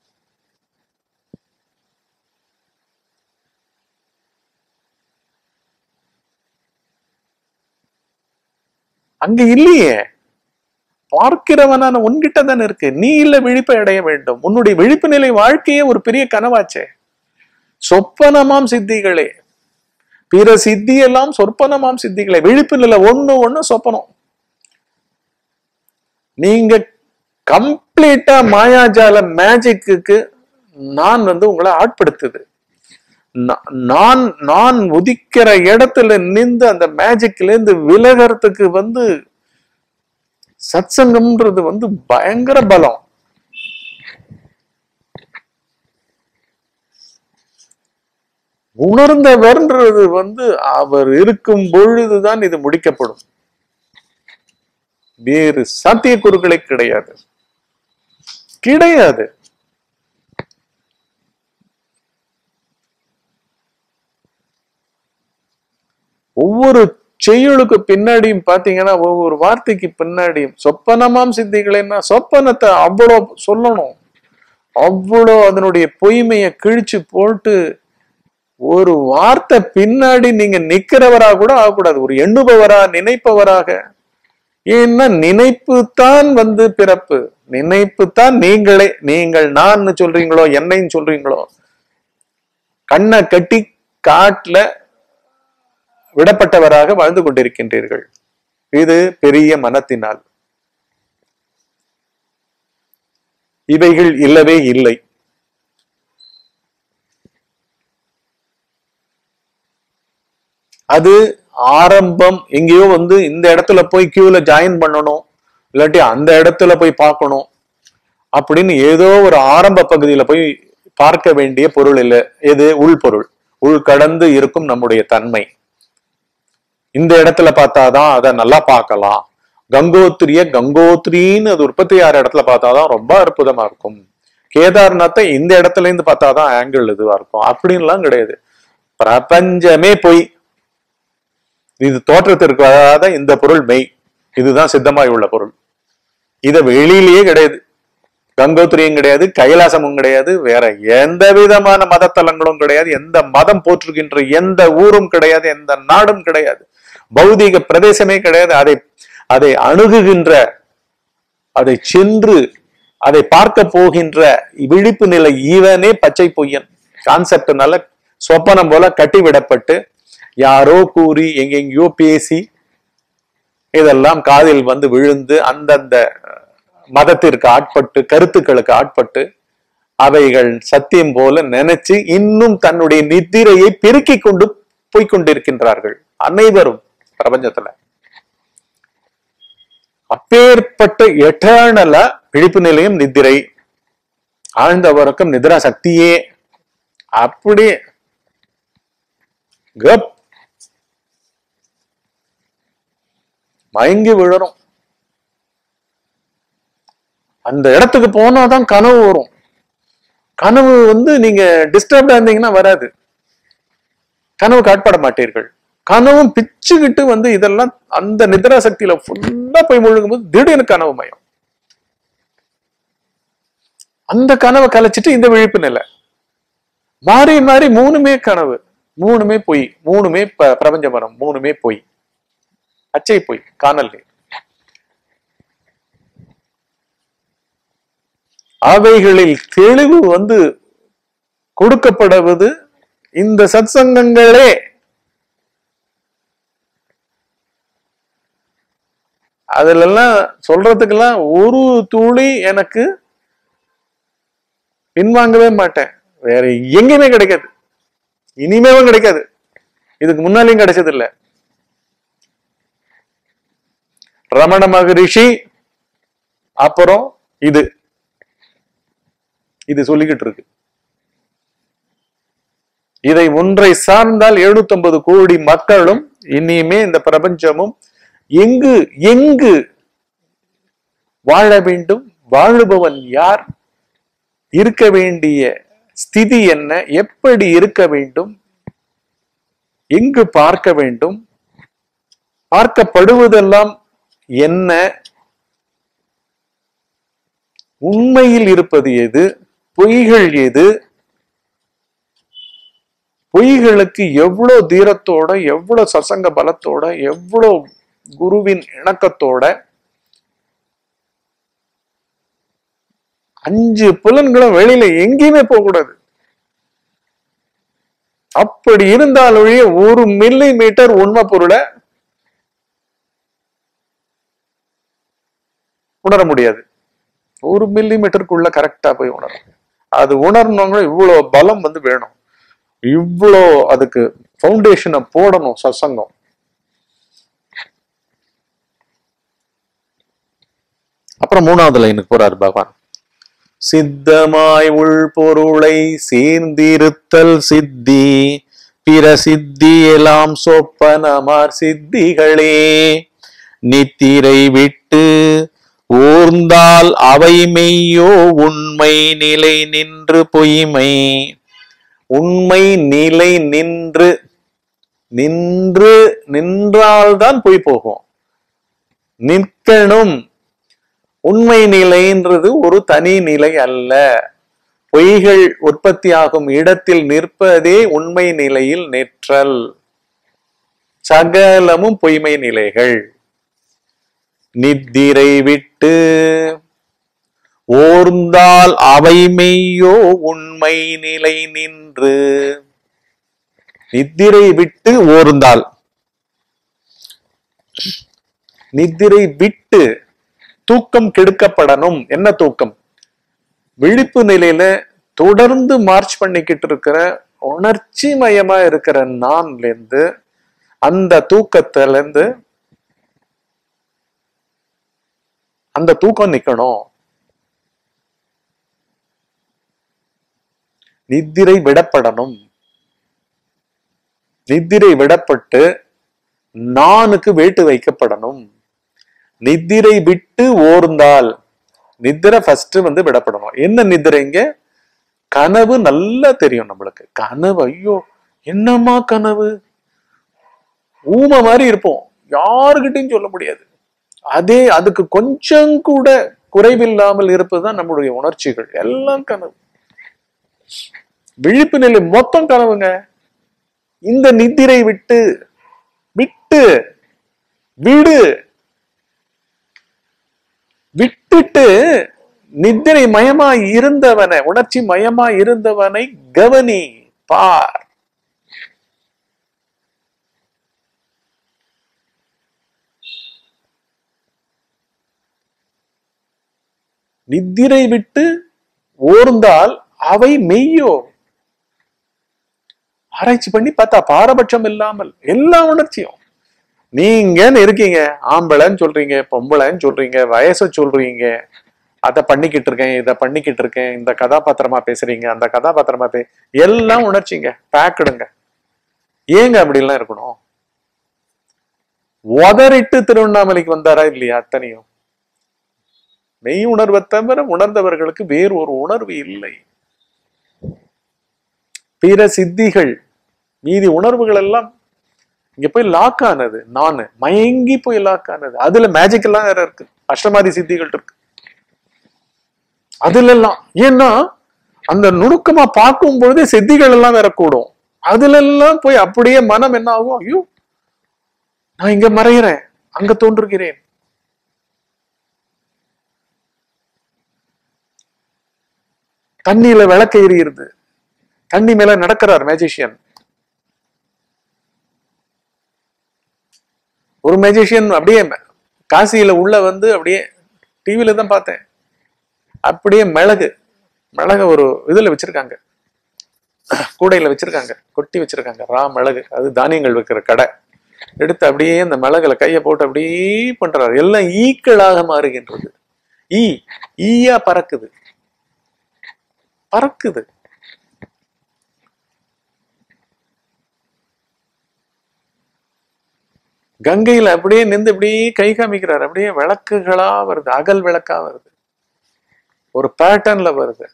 அங்க இல்லையே பார்க்கிறவனான உன்கிட்ட தானே இருக்கு நீ இல்ல விழிப்பை அடைய வேண்டும் உன்னுடைய விழிப்பு நிலை வாழ்க்கையே ஒரு பெரிய கனவாச்சே சொப்பனமாம் சித்திகளே பிற சித்தி எல்லாம் சொற்பனமாம் சித்திகளே விழிப்பு நிலை ஒண்ணு ஒண்ணு சொப்பனம் நீங்க கம்ப்ளீட்டா மாயாஜால மேஜிக்கு நான் வந்து உங்களை ஆட்படுத்துது நா- நான் நான் உதிக்கிற இடத்துல நின்று அந்த மேஜிக்ல இருந்து விலகறதுக்கு வந்து சத்சங்கம்ன்றது வந்து பயங்கர பலம் உணர்ந்தவர்ன்றது வந்து அவர் இருக்கும் பொழுதுதான் இது முடிக்கப்படும் வேறு சாத்தியக்கூறுகளே கிடையாது கிடையாது ஒவ்வொரு செய்யுளுக்கு பின்னாடியும் பாத்தீங்கன்னா ஒவ்வொரு வார்த்தைக்கு பின்னாடியும் சொப்பனமாம் சித்திகளேன்னா சொப்பனத்தை அவ்வளோ சொல்லணும் அவ்வளோ அதனுடைய பொய்மையை கிழிச்சு போட்டு ஒரு வார்த்தை பின்னாடி நீங்க நிக்கிறவரா கூட ஆகக்கூடாது ஒரு எண்ணுபவரா நினைப்பவராக ஏன்னா நினைப்பு தான் வந்து பிறப்பு நினைப்பு தான் நீங்களே நீங்கள் நான் சொல்றீங்களோ என்னைன்னு சொல்றீங்களோ கண்ணை கட்டி காட்டுல விடப்பட்டவராக வாழ்ந்து கொண்டிருக்கின்றீர்கள் இது பெரிய மனத்தினால் இவைகள் இல்லவே இல்லை அது ஆரம்பம் எங்கேயோ வந்து இந்த இடத்துல போய் கியூல ஜாயின் பண்ணணும் இல்லாட்டி அந்த இடத்துல போய் பார்க்கணும் அப்படின்னு ஏதோ ஒரு ஆரம்ப பகுதியில போய் பார்க்க வேண்டிய பொருள் இல்லை எது உள்பொருள் உள் கடந்து இருக்கும் நம்முடைய தன்மை இந்த இடத்துல பார்த்தாதான் அதை நல்லா பார்க்கலாம் கங்கோத்திரிய கங்கோத்ரின்னு அது உற்பத்தி ஆகிற இடத்துல பார்த்தாதான் ரொம்ப அற்புதமா இருக்கும் கேதார்நாத்தை இந்த இடத்துல இருந்து பார்த்தாதான் ஆங்கிள் இதுவா இருக்கும் அப்படின்லாம் கிடையாது பிரபஞ்சமே பொய் இது தோற்றத்திற்கு வராத இந்த பொருள் மெய் இதுதான் சித்தமாய் உள்ள பொருள் இத வெளியிலேயே கிடையாது கங்கோத்திரியும் கிடையாது கைலாசமும் கிடையாது வேற எந்த விதமான மதத்தலங்களும் கிடையாது எந்த மதம் போற்றுகின்ற எந்த ஊரும் கிடையாது எந்த நாடும் கிடையாது பௌதீக பிரதேசமே கிடையாது அதை அதை அணுகுகின்ற அதை சென்று அதை பார்க்க போகின்ற விழிப்பு நிலை ஈவனே பச்சை பொய்யன் கான்செப்ட்னால சொப்பனம் போல கட்டிவிடப்பட்டு யாரோ கூறி எங்கெங்கயோ பேசி இதெல்லாம் காதில் வந்து விழுந்து அந்தந்த மதத்திற்கு ஆட்பட்டு கருத்துக்களுக்கு ஆட்பட்டு அவைகள் சத்தியம் போல நினைச்சு இன்னும் தன்னுடைய நித்திரையை பெருக்கிக் கொண்டு போய்கொண்டிருக்கின்றார்கள் அனைவரும் பிரபஞ்சத்துல அப்பேற்பட்ட எட்டர்னலா விழிப்பு நிலையம் நித்திரை ஆழ்ந்த உறக்கம் நிதிரா சக்தியே அப்படி கப் மயங்கி விழறோம் அந்த இடத்துக்கு போனாதான் கனவு வரும் கனவு வந்து நீங்க டிஸ்டர்ப்டா இருந்தீங்கன்னா வராது கனவு காட்பட மாட்டீர்கள் கனவும் பிச்சுக்கிட்டு வந்து இதெல்லாம் அந்த நிதிரா சக்தியில ஃபுல்லா போய் முழுகும் போது திடீர்னு கனவு மயம் அந்த கனவை கலைச்சிட்டு இந்த விழிப்பு நிலை மாறி மாறி மூணுமே கனவு மூணுமே பொய் மூணுமே ப- பிரபஞ்ச மரம் மூணுமே பொய் அச்சை பொய் காணல் நீர் அவைகளில் தெளிவு வந்து கொடுக்கப்படுவது இந்த சத்சங்கங்களே அதுல எல்லாம் சொல்றதுக்கெல்லாம் ஒரு துளி எனக்கு பின்வாங்கவே மாட்டேன் வேற எங்கேயுமே கிடைக்காது இனிமேவும் கிடைக்காது இதுக்கு முன்னாலையும் கிடைச்சது இல்ல ரமண மகரிஷி அப்புறம் இது இது சொல்லிக்கிட்டு இருக்கு இதை ஒன்றை சார்ந்தால் 750 கோடி மக்களும் இனிமே இந்த பிரபஞ்சமும் எங்கு எங்கு வாழ வேண்டும் வாழுபவன் யார் இருக்க வேண்டிய ஸ்திதி என்ன எப்படி இருக்க வேண்டும் எங்கு பார்க்க வேண்டும் பார்க்கப்படுவதெல்லாம் என்ன உண்மையில் இருப்பது எது பொய்கள் எது பொய்களுக்கு எவ்வளவு தீரத்தோட எவ்வளவு சசங்க பலத்தோட எவ்வளவு குருவின் இணக்கத்தோட அஞ்சு புலன்களும் வெளியில எங்கேயுமே போக கூடாது அப்படி இருந்தால் ஒழிய ஒரு மில்லி மீட்டர் உண்மை பொருளை உணர முடியாது ஒரு மில்லி மீட்டருக்குள்ள கரெக்டா போய் உணரும் அது உணரணுங்க இவ்வளவு பலம் வந்து வேணும் இவ்வளோ அதுக்கு ஃபவுண்டேஷனை போடணும் சத்சங்கம் அப்புறம் மூணாவது லைனுக்கு போறாரு பகவான் சித்தமாய் உள்பொருளை சீர்ந்திருத்தல் சித்தி பிற சித்தி எல்லாம் சொப்பனமார் சித்திகளே நித்திரை விட்டு ஊர்ந்தால் அவை மெய்யோ உண்மை நிலை நின்று பொய்மை உண்மை நிலை நின்று நின்று நின்றால்தான் பொய் போகும் நிற்கணும் உண்மை நிலைன்றது ஒரு தனி நிலை அல்ல பொய்கள் உற்பத்தியாகும் இடத்தில் நிற்பதே உண்மை நிலையில் நிற்றல் சகலமும் பொய்மை நிலைகள் நித்திரை விட்டு ஓர்ந்தால் அவை மெய்யோ உண்மை நிலை நின்று நித்திரை விட்டு ஓர்ந்தால் நித்திரை விட்டு தூக்கம் கெடுக்கப்படணும் என்ன தூக்கம் விழிப்பு நிலையில தொடர்ந்து மார்ச் பண்ணிக்கிட்டு இருக்கிற உணர்ச்சி மயமா இருக்கிற நான்ல இருந்து அந்த தூக்கத்துல இருந்து அந்த தூக்கம் நிக்கணும் நித்திரை விடப்படணும் நித்திரை விடப்பட்டு நானுக்கு வேட்டு வைக்கப்படணும் நித்திரை விட்டு ஓர்ந்தால் நித்திரை ஃபர்ஸ்ட் வந்து விடப்படணும் என்ன நித்திரைங்க கனவு நல்லா தெரியும் நம்மளுக்கு கனவு ஐயோ என்னம்மா கனவு ஊமை மாதிரி இருப்போம் யாருகிட்டையும் சொல்ல முடியாது அதே அதுக்கு கொஞ்சம் கூட குறைவில்லாமல் இருப்பதுதான் நம்மளுடைய உணர்ச்சிகள் எல்லாம் கனவு விழிப்பு நிலை மொத்தம் கனவுங்க இந்த நித்திரை விட்டு விட்டு விடு விட்டுட்டு நித்திரை மயமா இருந்தவனை உணர்ச்சி மயமா இருந்தவனை கவனி பார் நித்திரை விட்டு ஓர்ந்தால் அவை மெய்யோ ஆராய்ச்சி பண்ணி பார்த்தா பாரபட்சம் இல்லாமல் எல்லா உணர்ச்சியும் நீங்கன்னு இருக்கீங்க ஆம்பளைன்னு சொல்றீங்க பொம்பளைன்னு சொல்றீங்க வயசை சொல்றீங்க அதை பண்ணிக்கிட்டு இருக்கேன் இதை பண்ணிக்கிட்டு இருக்கேன் இந்த கதாபாத்திரமா பேசுறீங்க அந்த கதாபாத்திரமா பே எல்லாம் உணர்ச்சிங்க பேக்கடுங்க ஏங்க அப்படிலாம் இருக்கணும் உதறிட்டு திருவண்ணாமலைக்கு வந்தாரா இல்லையா அத்தனையும் மெய் உணர்வை தவிர உணர்ந்தவர்களுக்கு வேறு ஒரு உணர்வு இல்லை பிற சித்திகள் மீதி உணர்வுகள் எல்லாம் இங்க போய் லாக் ஆனது நானு மயங்கி போய் லாக் ஆனது அதுல மேஜிக் எல்லாம் வேற இருக்கு அஷ்டமாதி சித்திகள் இருக்கு அதுல எல்லாம் ஏன்னா அந்த நுணுக்கமா பார்க்கும் பொழுதே சித்திகள் எல்லாம் வேற கூடும் அதுல எல்லாம் போய் அப்படியே மனம் என்ன ஆகும் ஐயோ நான் இங்க மறைகிறேன் அங்க தோன்றுகிறேன் தண்ணியில விளக்க எரியுது தண்ணி மேல நடக்கிறார் மேஜிஷியன் ஒரு மேஜிஷியன் அப்படியே காசியில உள்ள வந்து அப்படியே டிவில தான் பார்த்தேன் அப்படியே மிளகு மிளகு ஒரு இதுல வச்சிருக்காங்க கூடையில வச்சிருக்காங்க கொட்டி வச்சிருக்காங்க ரா மிளகு அது தானியங்கள் வைக்கிற கடை எடுத்து அப்படியே அந்த மிளகுல கையை போட்டு அப்படியே பண்றாரு எல்லாம் ஈக்களாக மாறுகின்றது ஈ ஈயா பறக்குது பறக்குது கங்கையில அப்படியே நின்று அப்படியே கை காமிக்கிறார் அப்படியே விளக்குகளா வருது அகல் விளக்கா வருது ஒரு பேட்டர்ன்ல வருது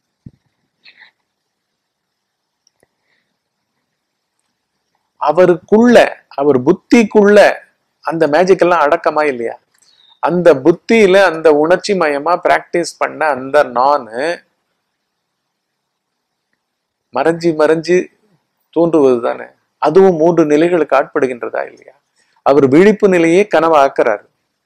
அவருக்குள்ள அவர் புத்திக்குள்ள அந்த மேஜிக் எல்லாம் அடக்கமா இல்லையா அந்த புத்தியில அந்த உணர்ச்சி மயமா பிராக்டிஸ் பண்ண அந்த நானு மறைஞ்சு மறைஞ்சு தோன்றுவது தானே அதுவும் மூன்று நிலைகளுக்கு ஆட்படுகின்றதா இல்லையா அவர் விழிப்பு நிலையே கனவாக்குறாரு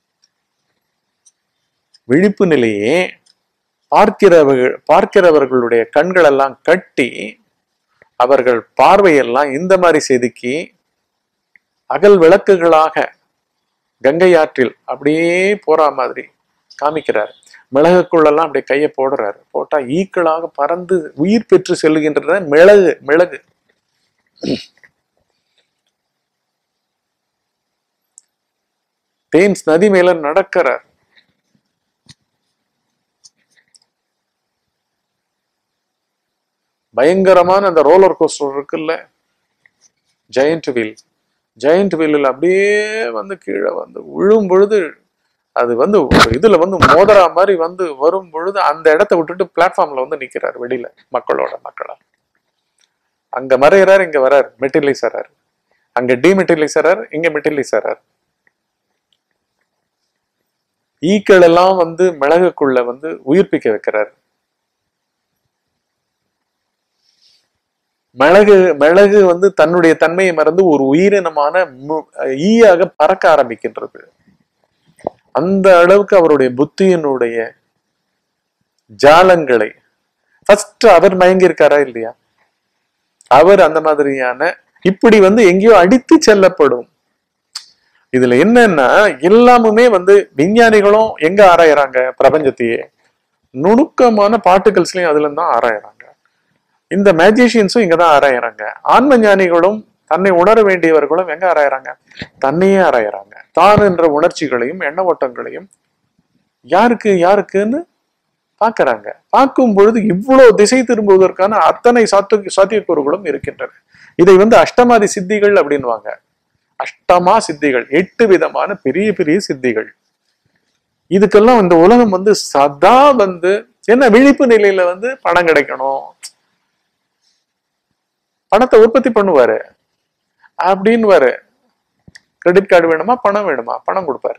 விழிப்பு நிலையே பார்க்கிறவர்கள் பார்க்கிறவர்களுடைய கண்கள் எல்லாம் கட்டி அவர்கள் பார்வையெல்லாம் இந்த மாதிரி செதுக்கி அகல் விளக்குகளாக கங்கை ஆற்றில் அப்படியே போறா மாதிரி காமிக்கிறார் மிளகுக்குள்ளெல்லாம் அப்படியே கையை போடுறாரு போட்டா ஈக்களாக பறந்து உயிர் பெற்று செல்லுகின்றன மிளகு மிளகு தேம்ஸ் நதி மேல நடக்கிறார் பயங்கரமான அந்த ரோலர் கோஸ்டர் இருக்குல்ல ஜெயண்ட் வீல் ஜெயண்ட் வீலில் அப்படியே வந்து கீழே வந்து விழும் பொழுது அது வந்து ஒரு இதுல வந்து மோதரா மாதிரி வந்து வரும் பொழுது அந்த இடத்த விட்டுட்டு பிளாட்ஃபார்ம்ல வந்து நிக்கிறார் வெளியில மக்களோட மக்களா அங்க மறையிறார் இங்க வரார் மெட்டிலைஸ் ஆறார் அங்க டிமெட்டிலைஸ் ஆறார் இங்க மெட்டிலைஸ் ஆறார் ஈக்கள் எல்லாம் வந்து மிளகுக்குள்ள வந்து உயிர்ப்பிக்க வைக்கிறார் மிளகு மிளகு வந்து தன்னுடைய தன்மையை மறந்து ஒரு உயிரினமான மு- ஈயாக பறக்க ஆரம்பிக்கின்றது அந்த அளவுக்கு அவருடைய புத்தியினுடைய ஜாலங்களை ஃபர்ஸ்ட் அவர் மயங்கி இருக்காரா இல்லையா அவர் அந்த மாதிரியான இப்படி வந்து எங்கேயோ அடித்து செல்லப்படும் இதுல என்னன்னா எல்லாமுமே வந்து விஞ்ஞானிகளும் எங்க ஆராயறாங்க பிரபஞ்சத்தையே நுணுக்கமான பார்ட்டிகல்ஸ்லயும் அதுல தான் ஆராயறாங்க இந்த மேஜிஷியன்ஸும் இங்க தான் ஆராயறாங்க ஆன்ம ஞானிகளும் தன்னை உணர வேண்டியவர்களும் எங்க ஆராயறாங்க தன்னையே ஆராயறாங்க தான் என்ற உணர்ச்சிகளையும் எண்ண ஓட்டங்களையும் யாருக்கு யாருக்குன்னு பார்க்கறாங்க பார்க்கும் பொழுது இவ்வளவு திசை திரும்புவதற்கான அத்தனை சாத்து சாத்தியக்கூறுகளும் இருக்கின்றன இதை வந்து அஷ்டமாதி சித்திகள் அப்படின்வாங்க அஷ்டமா சித்திகள் எட்டு விதமான பெரிய பெரிய சித்திகள் இதுக்கெல்லாம் இந்த உலகம் வந்து சதா வந்து என்ன விழிப்பு நிலையில வந்து பணம் கிடைக்கணும் பணத்தை உற்பத்தி பண்ணுவாரு அப்படின்னு கிரெடிட் கார்டு வேணுமா பணம் வேணுமா பணம் கொடுப்பாரு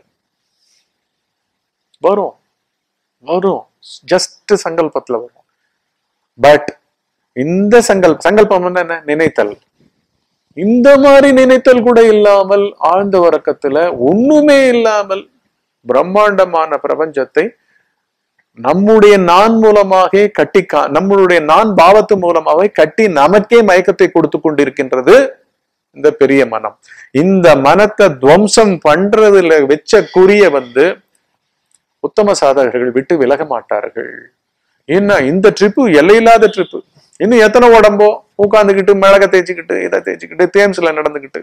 வரும் வரும் ஜஸ்ட் சங்கல்பத்துல வரும் பட் இந்த சங்கல்ப சங்கல்பம் வந்து என்ன நினைத்தல் இந்த மாதிரி நினைத்தல் கூட இல்லாமல் ஆழ்ந்த உறக்கத்துல ஒண்ணுமே இல்லாமல் பிரம்மாண்டமான பிரபஞ்சத்தை நம்முடைய நான் மூலமாக கட்டி கா- நம்மளுடைய நான் பாவத்து மூலமாக கட்டி நமக்கே மயக்கத்தை கொடுத்து கொண்டிருக்கின்றது இந்த பெரிய மனம் இந்த மனத்தை துவம்சம் பண்றதுல வச்ச குறிய வந்து உத்தம சாதகர்கள் விட்டு விலக மாட்டார்கள் என்ன இந்த ட்ரிப்பு எல்லையில்லாத ட்ரிப்பு இன்னும் எத்தனை உடம்போ உட்காந்துக்கிட்டு மிளக தேய்ச்சிக்கிட்டு இதை தேய்ச்சிக்கிட்டு தேம்ஸ்ல நடந்துக்கிட்டு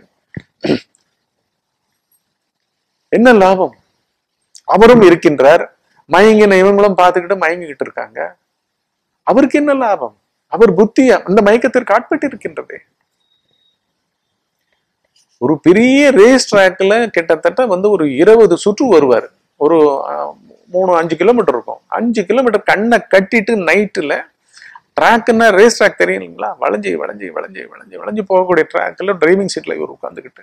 என்ன லாபம் அவரும் இருக்கின்றார் மயங்கின இவங்களும் பார்த்துக்கிட்டு மயங்கிக்கிட்டு இருக்காங்க அவருக்கு என்ன லாபம் அவர் புத்தி அந்த மயக்கத்திற்கு ஆட்பட்டு இருக்கின்றதே ஒரு பெரிய ரேஸ் ட்ராக்ல கிட்டத்தட்ட வந்து ஒரு இருபது சுற்று வருவார் ஒரு அஹ், மூணு அஞ்சு கிலோமீட்டர் இருக்கும் அஞ்சு கிலோமீட்டர் கண்ணை கட்டிட்டு நைட்டுல ட்ராக்னா ரேஸ் ட்ராக் தெரியும் இல்லைங்களா வளைஞ்சி வளைஞ்சி வளைஞ்சி வளைஞ்சி வளைஞ்சு போகக்கூடிய ட்ராக்ல டிரைவிங் சீட்ல இவர் உட்காந்துக்கிட்டு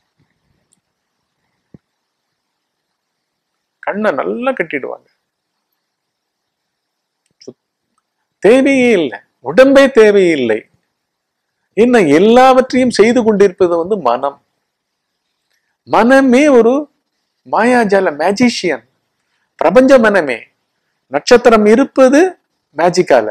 கண்ணை நல்லா கட்டிடுவாங்க சுத்- தேவையே இல்லை உடம்பே தேவையில்லை என்ன எல்லாவற்றையும் செய்து கொண்டிருப்பது வந்து மனம் மனமே ஒரு மாயாஜால மேஜிஷியன் பிரபஞ்ச மனமே நட்சத்திரம் இருப்பது மேஜிக்கால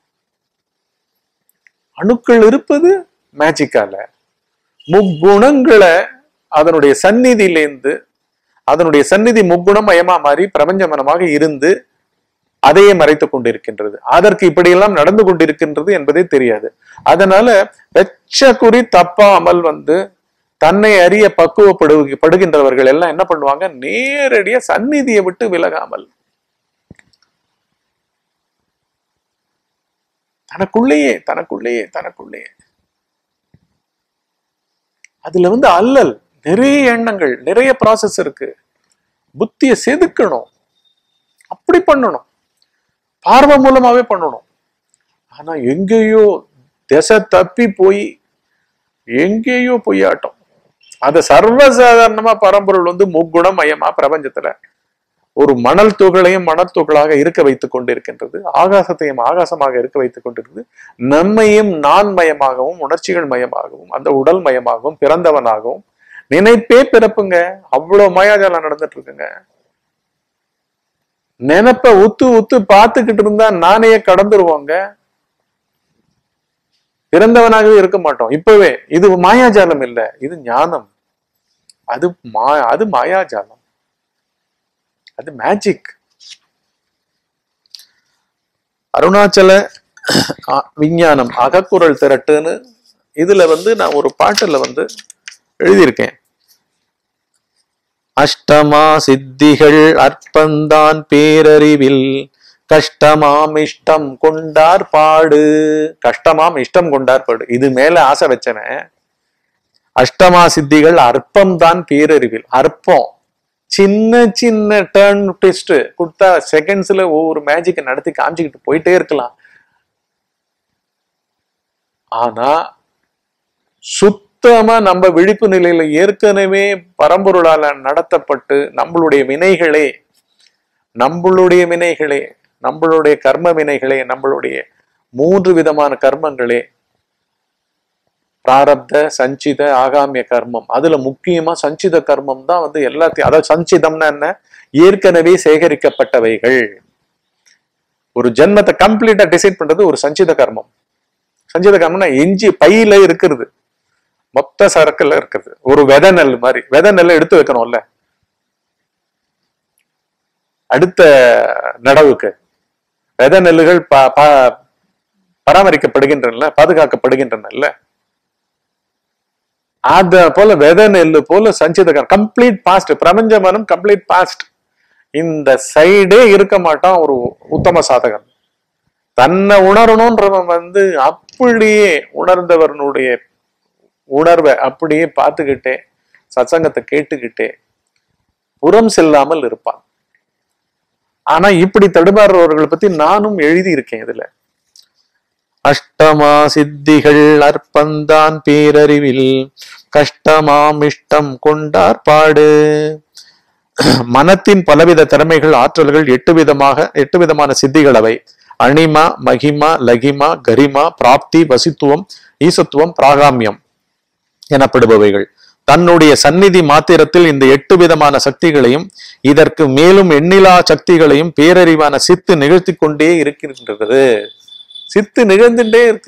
அணுக்கள் இருப்பது மேஜிக்கால முக்குணங்களை அதனுடைய சந்நிதியிலேருந்து அதனுடைய சந்நிதி முக்குணம் மயமா மாறி பிரபஞ்ச மனமாக இருந்து அதையே மறைத்துக் கொண்டிருக்கின்றது அதற்கு இப்படியெல்லாம் நடந்து கொண்டிருக்கின்றது என்பதே தெரியாது அதனால வெச்ச குறி தப்பாமல் வந்து தன்னை அறிய பக்குவப்படு படுகின்றவர்கள் எல்லாம் என்ன பண்ணுவாங்க நேரடியா சந்நிதியை விட்டு விலகாமல் தனக்குள்ளேயே தனக்குள்ளேயே தனக்குள்ளேயே அதுல வந்து அல்லல் நிறைய எண்ணங்கள் நிறைய ப்ராசஸ் இருக்கு புத்தியை செதுக்கணும் அப்படி பண்ணணும் பார்வை மூலமாவே பண்ணணும் ஆனா எங்கேயோ திசை தப்பி போய் எங்கேயோ பொய்யாட்டம் அத சர்வசாதாரணமா பரம்பொருள் வந்து முக்குணம் மயமா பிரபஞ்சத்துல ஒரு மணல் துகளையும் மணல் துகளாக இருக்க வைத்துக் கொண்டிருக்கின்றது ஆகாசத்தையும் ஆகாசமாக இருக்க வைத்துக் கொண்டிருக்கிறது நம்மையும் நான் மயமாகவும் உணர்ச்சிகள் மயமாகவும் அந்த உடல் மயமாகவும் பிறந்தவனாகவும் நினைப்பே பிறப்புங்க அவ்வளவு மாயாஜாலம் நடந்துட்டு இருக்குங்க நினைப்ப உத்து உத்து பார்த்துக்கிட்டு இருந்தா நானே கடந்துருவாங்க பிறந்தவனாகவே இருக்க மாட்டோம் இப்பவே இது மாயாஜாலம் இல்ல இது ஞானம் அது மா அது மாயாஜாலம் அது மேஜிக் அருணாச்சல அ, விஞ்ஞானம் அகக்குரல் திரட்டுன்னு இதுல வந்து நான் ஒரு பாட்டுல வந்து எழுதியிருக்கேன் அஷ்டமா சித்திகள் அற்பந்தான் பேரறிவில் கஷ்டமாம் இஷ்டம் கொண்டார் பாடு கஷ்டமாம் இஷ்டம் கொண்டார் பாடு இது மேல ஆசை வச்சவன் அஷ்டமா சித்திகள் அற்பம்தான் பேரறிவில் அற்பம் சின்ன சின்ன டேர்ன் டெஸ்ட் கொடுத்தா செகண்ட்ஸ்ல ஒவ்வொரு மேஜிக்கை நடத்தி காமிச்சுக்கிட்டு போயிட்டே இருக்கலாம் ஆனா சுத்தமா நம்ம விழிப்பு நிலையில ஏற்கனவே பரம்பொருளால நடத்தப்பட்டு நம்மளுடைய வினைகளே நம்மளுடைய வினைகளே நம்மளுடைய கர்ம வினைகளே நம்மளுடைய மூன்று விதமான கர்மங்களே பிராரப்த சஞ்சித ஆகாமிய கர்மம் அதுல முக்கியமா சஞ்சித கர்மம் தான் வந்து எல்லாத்தையும் அதாவது சஞ்சிதம்னா என்ன ஏற்கனவே சேகரிக்கப்பட்டவைகள் ஒரு ஜென்மத்தை கம்ப்ளீட்டா டிசைட் பண்றது ஒரு சஞ்சித கர்மம் சஞ்சித கர்மம்னா எஞ்சி பையில இருக்கிறது மொத்த சரக்குல இருக்கிறது ஒரு விதை நெல் மாதிரி விதை நெல்லை எடுத்து வைக்கணும்ல அடுத்த நடவுக்கு விதை நெல்லுகள் ப- ப- பராமரிக்கப்படுகின்றன பாதுகாக்கப்படுகின்றன அத போல விதை நெல்லு போல சஞ்சித கம்ப்ளீட் பாஸ்ட் பிரபஞ்ச மனம் கம்ப்ளீட் பாஸ்ட் இந்த சைடே இருக்க மாட்டான் ஒரு உத்தம சாதகன் தன்னை உணரணும்ன்றவன் வந்து அப்படியே உணர்ந்தவனுடைய உணர்வை அப்படியே பார்த்துக்கிட்டே சத்சங்கத்தை கேட்டுக்கிட்டே புறம் செல்லாமல் இருப்பான் ஆனா இப்படி தடுமாறுறவர்களை பத்தி நானும் எழுதி இருக்கேன் இதுல அஷ்டமா சித்திகள் அற்பந்தான் பேரறிவில் கஷ்டமாம் இஷ்டம் கொண்டார் பாடு மனத்தின் பலவித திறமைகள் ஆற்றல்கள் எட்டு விதமாக எட்டு விதமான சித்திகள் அவை அணிமா மகிமா லகிமா கரிமா பிராப்தி வசித்துவம் ஈசத்துவம் பிராகாமியம் எனப்படுபவைகள் தன்னுடைய சந்நிதி மாத்திரத்தில் இந்த எட்டு விதமான சக்திகளையும் இதற்கு மேலும் எண்ணிலா சக்திகளையும் பேரறிவான சித்து நிகழ்த்தி கொண்டே இருக்கின்றது சித்து நிகழ்ந்துட்டே இருக்கு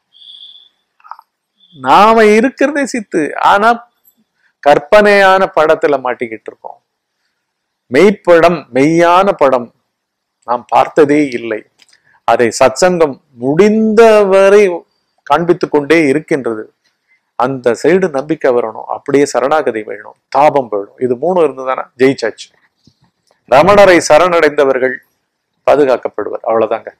நாம இருக்கிறதே சித்து ஆனா கற்பனையான படத்துல மாட்டிக்கிட்டு இருக்கோம் மெய்ப்படம் மெய்யான படம் நாம் பார்த்ததே இல்லை அதை சத்சங்கம் முடிந்தவரை காண்பித்துக் கொண்டே இருக்கின்றது அந்த சைடு நம்பிக்கை வரணும் அப்படியே சரணாகதி வேணும் தாபம் வேணும் இது மூணு இருந்ததுதானே ஜெயிச்சாச்சு ரமணரை சரணடைந்தவர்கள் பாதுகாக்கப்படுவர் அவ்வளவுதாங்க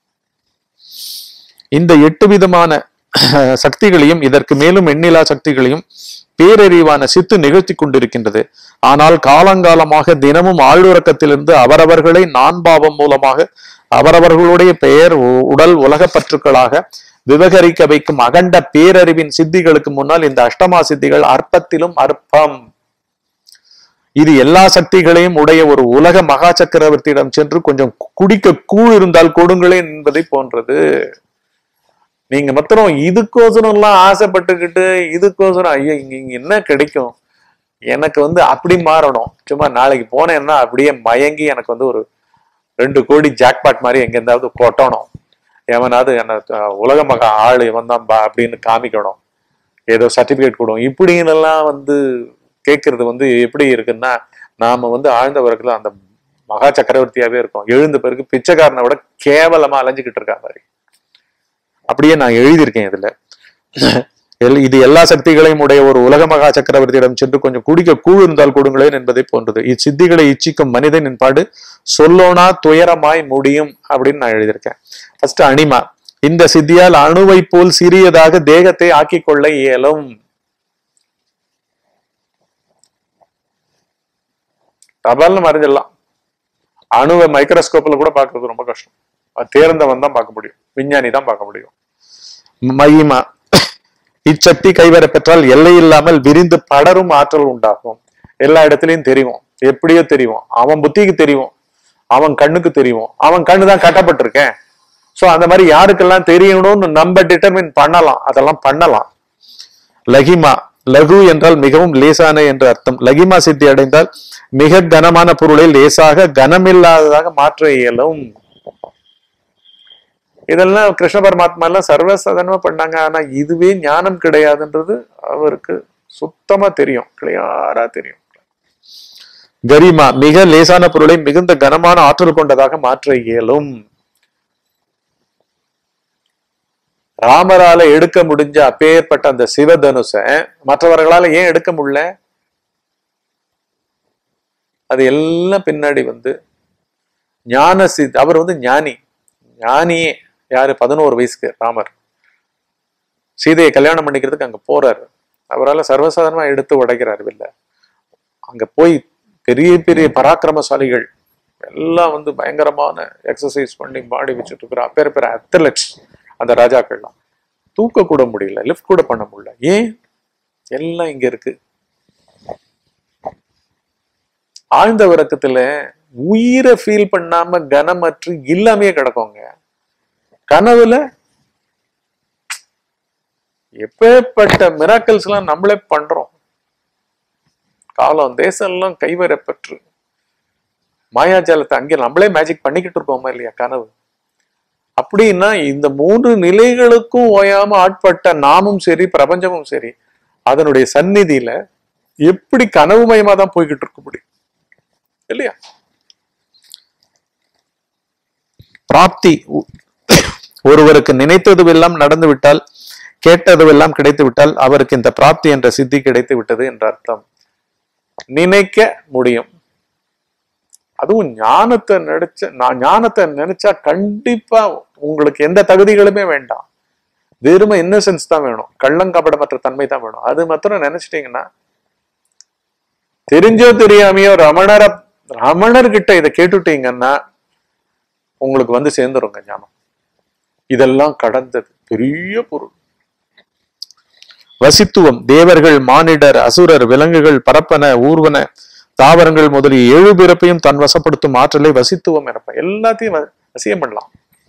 இந்த எட்டு விதமான சக்திகளையும் இதற்கு மேலும் எண்ணிலா சக்திகளையும் பேரறிவான சித்து நிகழ்த்தி கொண்டிருக்கின்றது ஆனால் காலங்காலமாக தினமும் ஆழ்வுறக்கத்திலிருந்து அவரவர்களை நான் பாவம் மூலமாக அவரவர்களுடைய பெயர் உ- உடல் உலகப் பற்றுக்களாக விவகரிக்க வைக்கும் அகண்ட பேரறிவின் சித்திகளுக்கு முன்னால் இந்த அஷ்டமா சித்திகள் அற்பத்திலும் அற்பம் இது எல்லா சக்திகளையும் உடைய ஒரு உலக மகா சக்கரவர்த்தியிடம் சென்று கொஞ்சம் குடிக்க கூழ் இருந்தால் கொடுங்களேன் என்பதை போன்றது நீங்க மாத்திரம் இதுக்கோசரம் எல்லாம் ஆசைப்பட்டுக்கிட்டு இதுக்கோசரம் ஐயோ இங்க இங்க என்ன கிடைக்கும் எனக்கு வந்து அப்படி மாறணும் சும்மா நாளைக்கு போனேன்னா அப்படியே மயங்கி எனக்கு வந்து ஒரு ரெண்டு கோடி ஜாக்பாட் மாதிரி எங்க இருந்தாவது கொட்டணும் எவனாவது என்ன அஹ், உலக மகா ஆளு இவன் தான் பா அப்படின்னு காமிக்கணும் ஏதோ சர்டிபிகேட் கொடுக்கும் இப்படின்னு எல்லாம் வந்து கேட்கறது வந்து எப்படி இருக்குன்னா நாம வந்து ஆழ்ந்த வரக்குல அந்த மகா சக்கரவர்த்தியாவே இருக்கோம் எழுந்த பிறகு பிச்சைக்காரனை விட கேவலமா அலைஞ்சுக்கிட்டு இருக்கா மாதிரி அப்படியே நான் எழுதியிருக்கேன் இதுல எல்- இது எல்லா சக்திகளையும் உடைய ஒரு உலக மகா சக்கரவர்த்தியிடம் சென்று கொஞ்சம் குடிக்க கூழ் இருந்தால் கொடுங்களேன் என்பதை போன்றது இச்சித்திகளை இச்சிக்கும் மனிதனின் பாடு சொல்லோனா துயரமாய் முடியும் அப்படின்னு நான் எழுதியிருக்கேன் ஃபர்ஸ்ட் அனிமா இந்த சித்தியால் அணுவை போல் சிறியதாக தேகத்தை ஆக்கிக் கொள்ள இயலும் தபால்னு மறைஞ்சிடலாம் அணுவை மைக்ரோஸ்கோப்ல கூட பார்க்கிறது ரொம்ப கஷ்டம் அது தேர்ந்தவன் தான் பார்க்க முடியும் விஞ்ஞானி தான் பார்க்க முடியும் மகிமா இச்சக்தி கைவர பெற்றால் எல்லை இல்லாமல் விரிந்து படரும் ஆற்றல் உண்டாகும் எல்லா இடத்துலயும் தெரியும் எப்படியோ தெரியும் அவன் புத்திக்கு தெரியும் அவன் கண்ணுக்கு தெரியும் அவன் கண்ணு தான் கட்டப்பட்டிருக்கேன் சோ அந்த மாதிரி யாருக்கெல்லாம் தெரியணும்னு நம்ம டிட்டர்மின் பண்ணலாம் அதெல்லாம் பண்ணலாம் லகிமா லகு என்றால் மிகவும் லேசான என்று அர்த்தம் லகிமா சித்தி அடைந்தால் மிக கனமான பொருளை லேசாக கனமில்லாததாக மாற்ற இயலும் இதெல்லாம் கிருஷ்ண பரமாத்மா எல்லாம் சர்வசாதாரணமா பண்ணாங்க ஆனா இதுவே ஞானம் கிடையாதுன்றது அவருக்கு சுத்தமா தெரியும் கிளியாரா தெரியும் கரிமா மிக லேசான பொருளை மிகுந்த கனமான ஆற்றல் கொண்டதாக மாற்ற இயலும் ராமரால எடுக்க முடிஞ்ச அப்பேற்பட்ட அந்த சிவதனுச மற்றவர்களால ஏன் எடுக்க முடியல அது எல்லாம் பின்னாடி வந்து ஞான சித் அவர் வந்து ஞானி ஞானியே யாரு பதினோரு வயசுக்கு ராமர் சீதையை கல்யாணம் பண்ணிக்கிறதுக்கு அங்க போறாரு அவரால் சர்வசாதாரணமா எடுத்து உடைக்கிறார் வில்ல அங்க போய் பெரிய பெரிய பராக்கிரமசாலிகள் எல்லாம் வந்து பயங்கரமான எக்ஸசைஸ் பண்ணி பாடி வச்சுட்டு இருக்கிற அப்பேர் பேர் அத்லெட்ஸ் அந்த ராஜாக்கள்லாம் தூக்க கூட முடியல லிஃப்ட் கூட பண்ண முடியல ஏன் எல்லாம் இங்க இருக்கு ஆழ்ந்த உறக்கத்துல உயிரை ஃபீல் பண்ணாம கனமற்று இல்லாமையே கிடக்குங்க கனவுல எப்பேற்பட்ட மிராக்கல்ஸ் எல்லாம் நம்மளே பண்றோம் காலம் தேசம் எல்லாம் கைவரப்பெற்று மாயாஜாலத்தை அங்கே நம்மளே மேஜிக் பண்ணிக்கிட்டு இருக்கோமா இல்லையா கனவு அப்படின்னா இந்த மூன்று நிலைகளுக்கும் ஓயாம ஆட்பட்ட நாமும் சரி பிரபஞ்சமும் சரி அதனுடைய சந்நிதியில எப்படி கனவுமயமா தான் போய்கிட்டு இருக்க முடியும் இல்லையா பிராப்தி ஒ- ஒருவருக்கு நினைத்ததுவெல்லாம் நடந்து விட்டால் கேட்டதுவெல்லாம் கிடைத்து விட்டால் அவருக்கு இந்த பிராப்தி என்ற சித்தி கிடைத்து விட்டது என்ற அர்த்தம் நினைக்க முடியும் அதுவும் ஞானத்தை நினைச்ச நான் ஞானத்தை நினைச்சா கண்டிப்பா உங்களுக்கு எந்த தகுதிகளுமே வேண்டாம் வெறும இன்னசென்ஸ் தான் வேணும் கள்ளங்கபடமற்ற தன்மை தான் வேணும் அது மாத்திரம் நினைச்சிட்டீங்கன்னா தெரிஞ்சோ தெரியாமையோ ரமணர ரமணர்கிட்ட இதை கேட்டுட்டீங்கன்னா உங்களுக்கு வந்து சேர்ந்துருங்க ஞானம் இதெல்லாம் கடந்தது பெரிய பொருள் வசித்துவம் தேவர்கள் மானிடர் அசுரர் விலங்குகள் பரப்பன ஊர்வன தாவரங்கள் முதலிய ஏழு பிறப்பையும் தன் வசப்படுத்தும் ஆற்றலை வசித்துவம் எனப்ப எல்லாத்தையும் வ- வசியம் பண்ணலாம்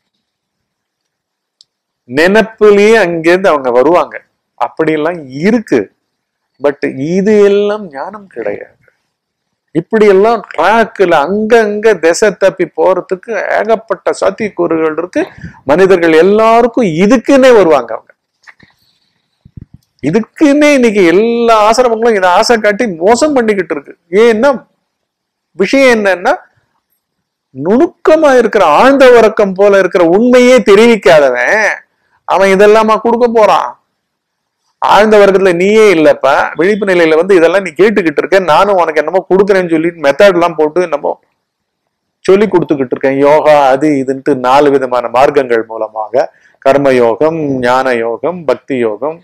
நினைப்புலயே அங்கேருந்து அவங்க வருவாங்க அப்படியெல்லாம் இருக்கு பட் இது எல்லாம் ஞானம் கிடையாது இப்படி எல்லாம் ட்ராக்ல அங்கங்க திசை தப்பி போறதுக்கு ஏகப்பட்ட சாத்தியக்கூறுகள் இருக்கு மனிதர்கள் எல்லாருக்கும் இதுக்குன்னே வருவாங்க அவங்க இதுக்குன்னே இன்னைக்கு எல்லா ஆசிரமங்களும் இதை ஆசை காட்டி மோசம் பண்ணிக்கிட்டு இருக்கு ஏன்னா விஷயம் என்னன்னா நுணுக்கமா இருக்கிற ஆழ்ந்த உறக்கம் போல இருக்கிற உண்மையே தெரிவிக்காதவன் அவன் இதெல்லாமா கொடுக்க போறான் ஆழ்ந்த வர்க்கத்துல நீயே இல்லப்பா விழிப்பு நிலையில வந்து இதெல்லாம் நீ கேட்டுக்கிட்டு இருக்க நானும் உனக்கு என்னமோ கொடுக்குறேன்னு சொல்லிட்டு மெத்தட் எல்லாம் போட்டு என்னமோ சொல்லி கொடுத்துக்கிட்டு இருக்கேன் யோகா அது இதுன்ட்டு நாலு விதமான மார்க்கங்கள் மூலமாக கர்ம யோகம் ஞான யோகம் பக்தி யோகம்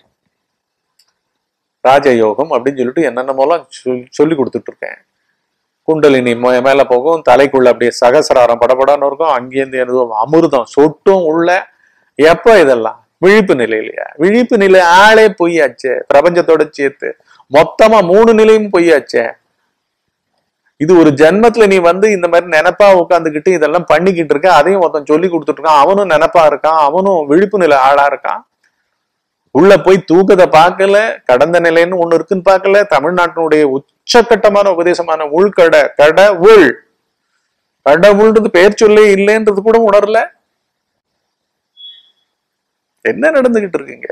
ராஜயோகம் அப்படின்னு சொல்லிட்டு என்னென்னமோலாம் சொல் சொல்லி கொடுத்துட்டு இருக்கேன் குண்டலினி மே- மேல போகும் தலைக்குள்ள அப்படியே சகசிராரம் படபடன்னு இருக்கும் அங்கேருந்து எதுவும் அமிர்தம் சொட்டும் உள்ள எப்ப இதெல்லாம் விழிப்பு நிலையிலையா விழிப்பு நிலை ஆளே பொய்யாச்சே பிரபஞ்சத்தோட சேர்த்து மொத்தமா மூணு நிலையும் பொய்யாச்சே இது ஒரு ஜென்மத்துல நீ வந்து இந்த மாதிரி நினைப்பா உட்காந்துக்கிட்டு இதெல்லாம் பண்ணிக்கிட்டு இருக்க அதையும் ஒருத்தன் சொல்லி கொடுத்துட்டு இருக்கான் அவனும் நினைப்பா இருக்கான் அவனும் விழிப்பு நிலை ஆளா இருக்கான் உள்ள போய் தூக்கத்தை பார்க்கல கடந்த நிலைன்னு ஒண்ணு இருக்குன்னு பார்க்கல தமிழ்நாட்டினுடைய உச்சக்கட்டமான உபதேசமான உள்கடை கடை உள் கடவுள்ன்றது பெயர் சொல்லே இல்லைன்றது கூட உணரல என்ன நடந்துகிட்டு இருக்குங்க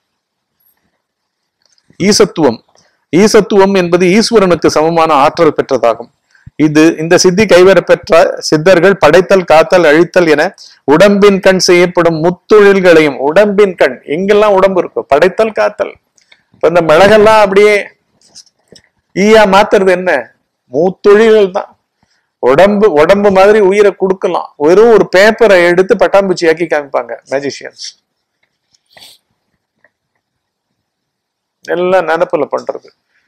ஈசத்துவம் ஈசத்துவம் என்பது ஈஸ்வரனுக்கு சமமான ஆற்றல் பெற்றதாகும் இது இந்த சித்தி கைவர பெற்ற சித்தர்கள் படைத்தல் காத்தல் அழித்தல் என உடம்பின் கண் செய்யப்படும் முத்தொழில்களையும் உடம்பின் கண் எங்கெல்லாம் உடம்பு இருக்கோ படைத்தல் காத்தல் இப்ப இந்த மிளகெல்லாம் அப்படியே ஈயா மாத்துறது என்ன மூத்தொழில்கள் தான் உடம்பு உடம்பு மாதிரி உயிரை கொடுக்கலாம் வெறும் ஒரு பேப்பரை எடுத்து பட்டாம்பூச்சி ஆக்கி காமிப்பாங்க மேஜிஷியன்ஸ் எல்லாம் நினப்புல பண்றது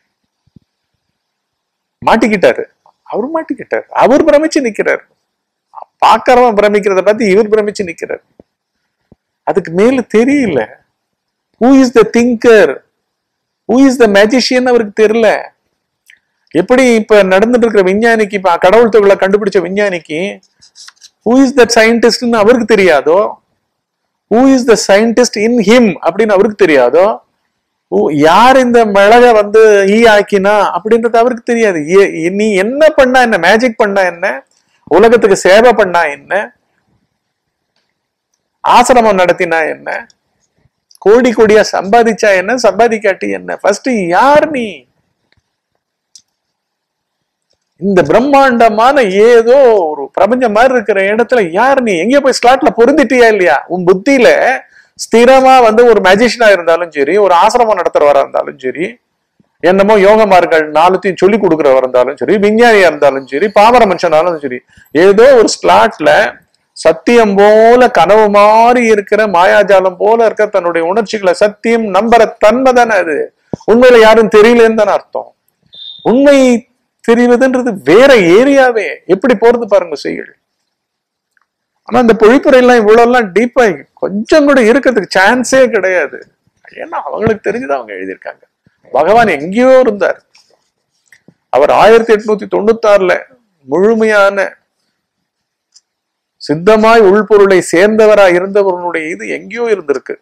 மாட்டிக்கிட்டாரு அவர் மாட்டிக்கிட்டாரு அவர் பிரமிச்சு நிக்கிறார் பாக்குறவன் பிரமிக்கிறத பார்த்து இவர் பிரமிச்சு நிக்கிறார் அதுக்கு மேல தெரியல who is the thinker who is the magician அவருக்கு தெரியல எப்படி இப்ப நடந்துட்டு இருக்கிற விஞ்ஞானிக்கு இப்ப கடவுள் தொழிலை கண்டுபிடிச்ச விஞ்ஞானிக்கு ஹூ இஸ் தட் சயின்டிஸ்ட்னு அவருக்கு தெரியாதோ who is the scientist in him அப்படின்னு அவருக்கு தெரியாதோ ஓ, யார் இந்த மிளகை வந்து ஈ ஆக்கினா அப்படின்றது அவருக்கு தெரியாது ஏ- நீ என்ன பண்ணா என்ன மேஜிக் பண்ணா என்ன உலகத்துக்கு சேவை பண்ணா என்ன ஆசிரமம் நடத்தினா என்ன கோடி கோடியா சம்பாதிச்சா என்ன சம்பாதிக்காட்டி என்ன ஃபர்ஸ்ட் யார் நீ இந்த பிரம்மாண்டமான ஏதோ ஒரு பிரபஞ்சம் மாதிரி இருக்கிற இடத்துல யார் நீ எங்கேயோ போய் ஸ்லாட்ல பொருந்திட்டியா இல்லையா உன் புத்தியில ஸ்திரமா வந்து ஒரு மேஜிஷியனா இருந்தாலும் சரி ஒரு ஆசிரமம் நடத்துறவரா இருந்தாலும் சரி என்னமோ யோகமார்கள் நாலுத்தையும் சொல்லி கொடுக்குறவரா இருந்தாலும் சரி விஞ்ஞானியா இருந்தாலும் சரி பாமர மனுஷனாலும் சரி ஏதோ ஒரு ஸ்லாட்ல சத்தியம் போல கனவு மாதிரி இருக்கிற மாயாஜாலம் போல இருக்க தன்னுடைய உணர்ச்சிகளை சத்தியம் நம்புற தன்மை தானே அது உண்மையில யாரும் தெரியலன்னு தானே அர்த்தம் உண்மை தெரிவதுன்றது வேற ஏரியாவே எப்படி போறது பாருங்க செய்யுள் ஆனா இந்த பொழிப்புரை எல்லாம் இவ்வளவு எல்லாம் டீப்பா கொஞ்சம் கூட இருக்கிறதுக்கு சான்ஸே கிடையாது ஏன்னா அவங்களுக்கு தெரிஞ்சுதான் அவங்க எழுதியிருக்காங்க பகவான் எங்கேயோ இருந்தார் அவர் ஆயிரத்தி எட்நூத்தி தொண்ணூத்தி ஆறுல முழுமையான சித்தமாய் உள்பொருளை சேர்ந்தவரா இருந்தவருடைய இது எங்கேயோ இருந்திருக்கு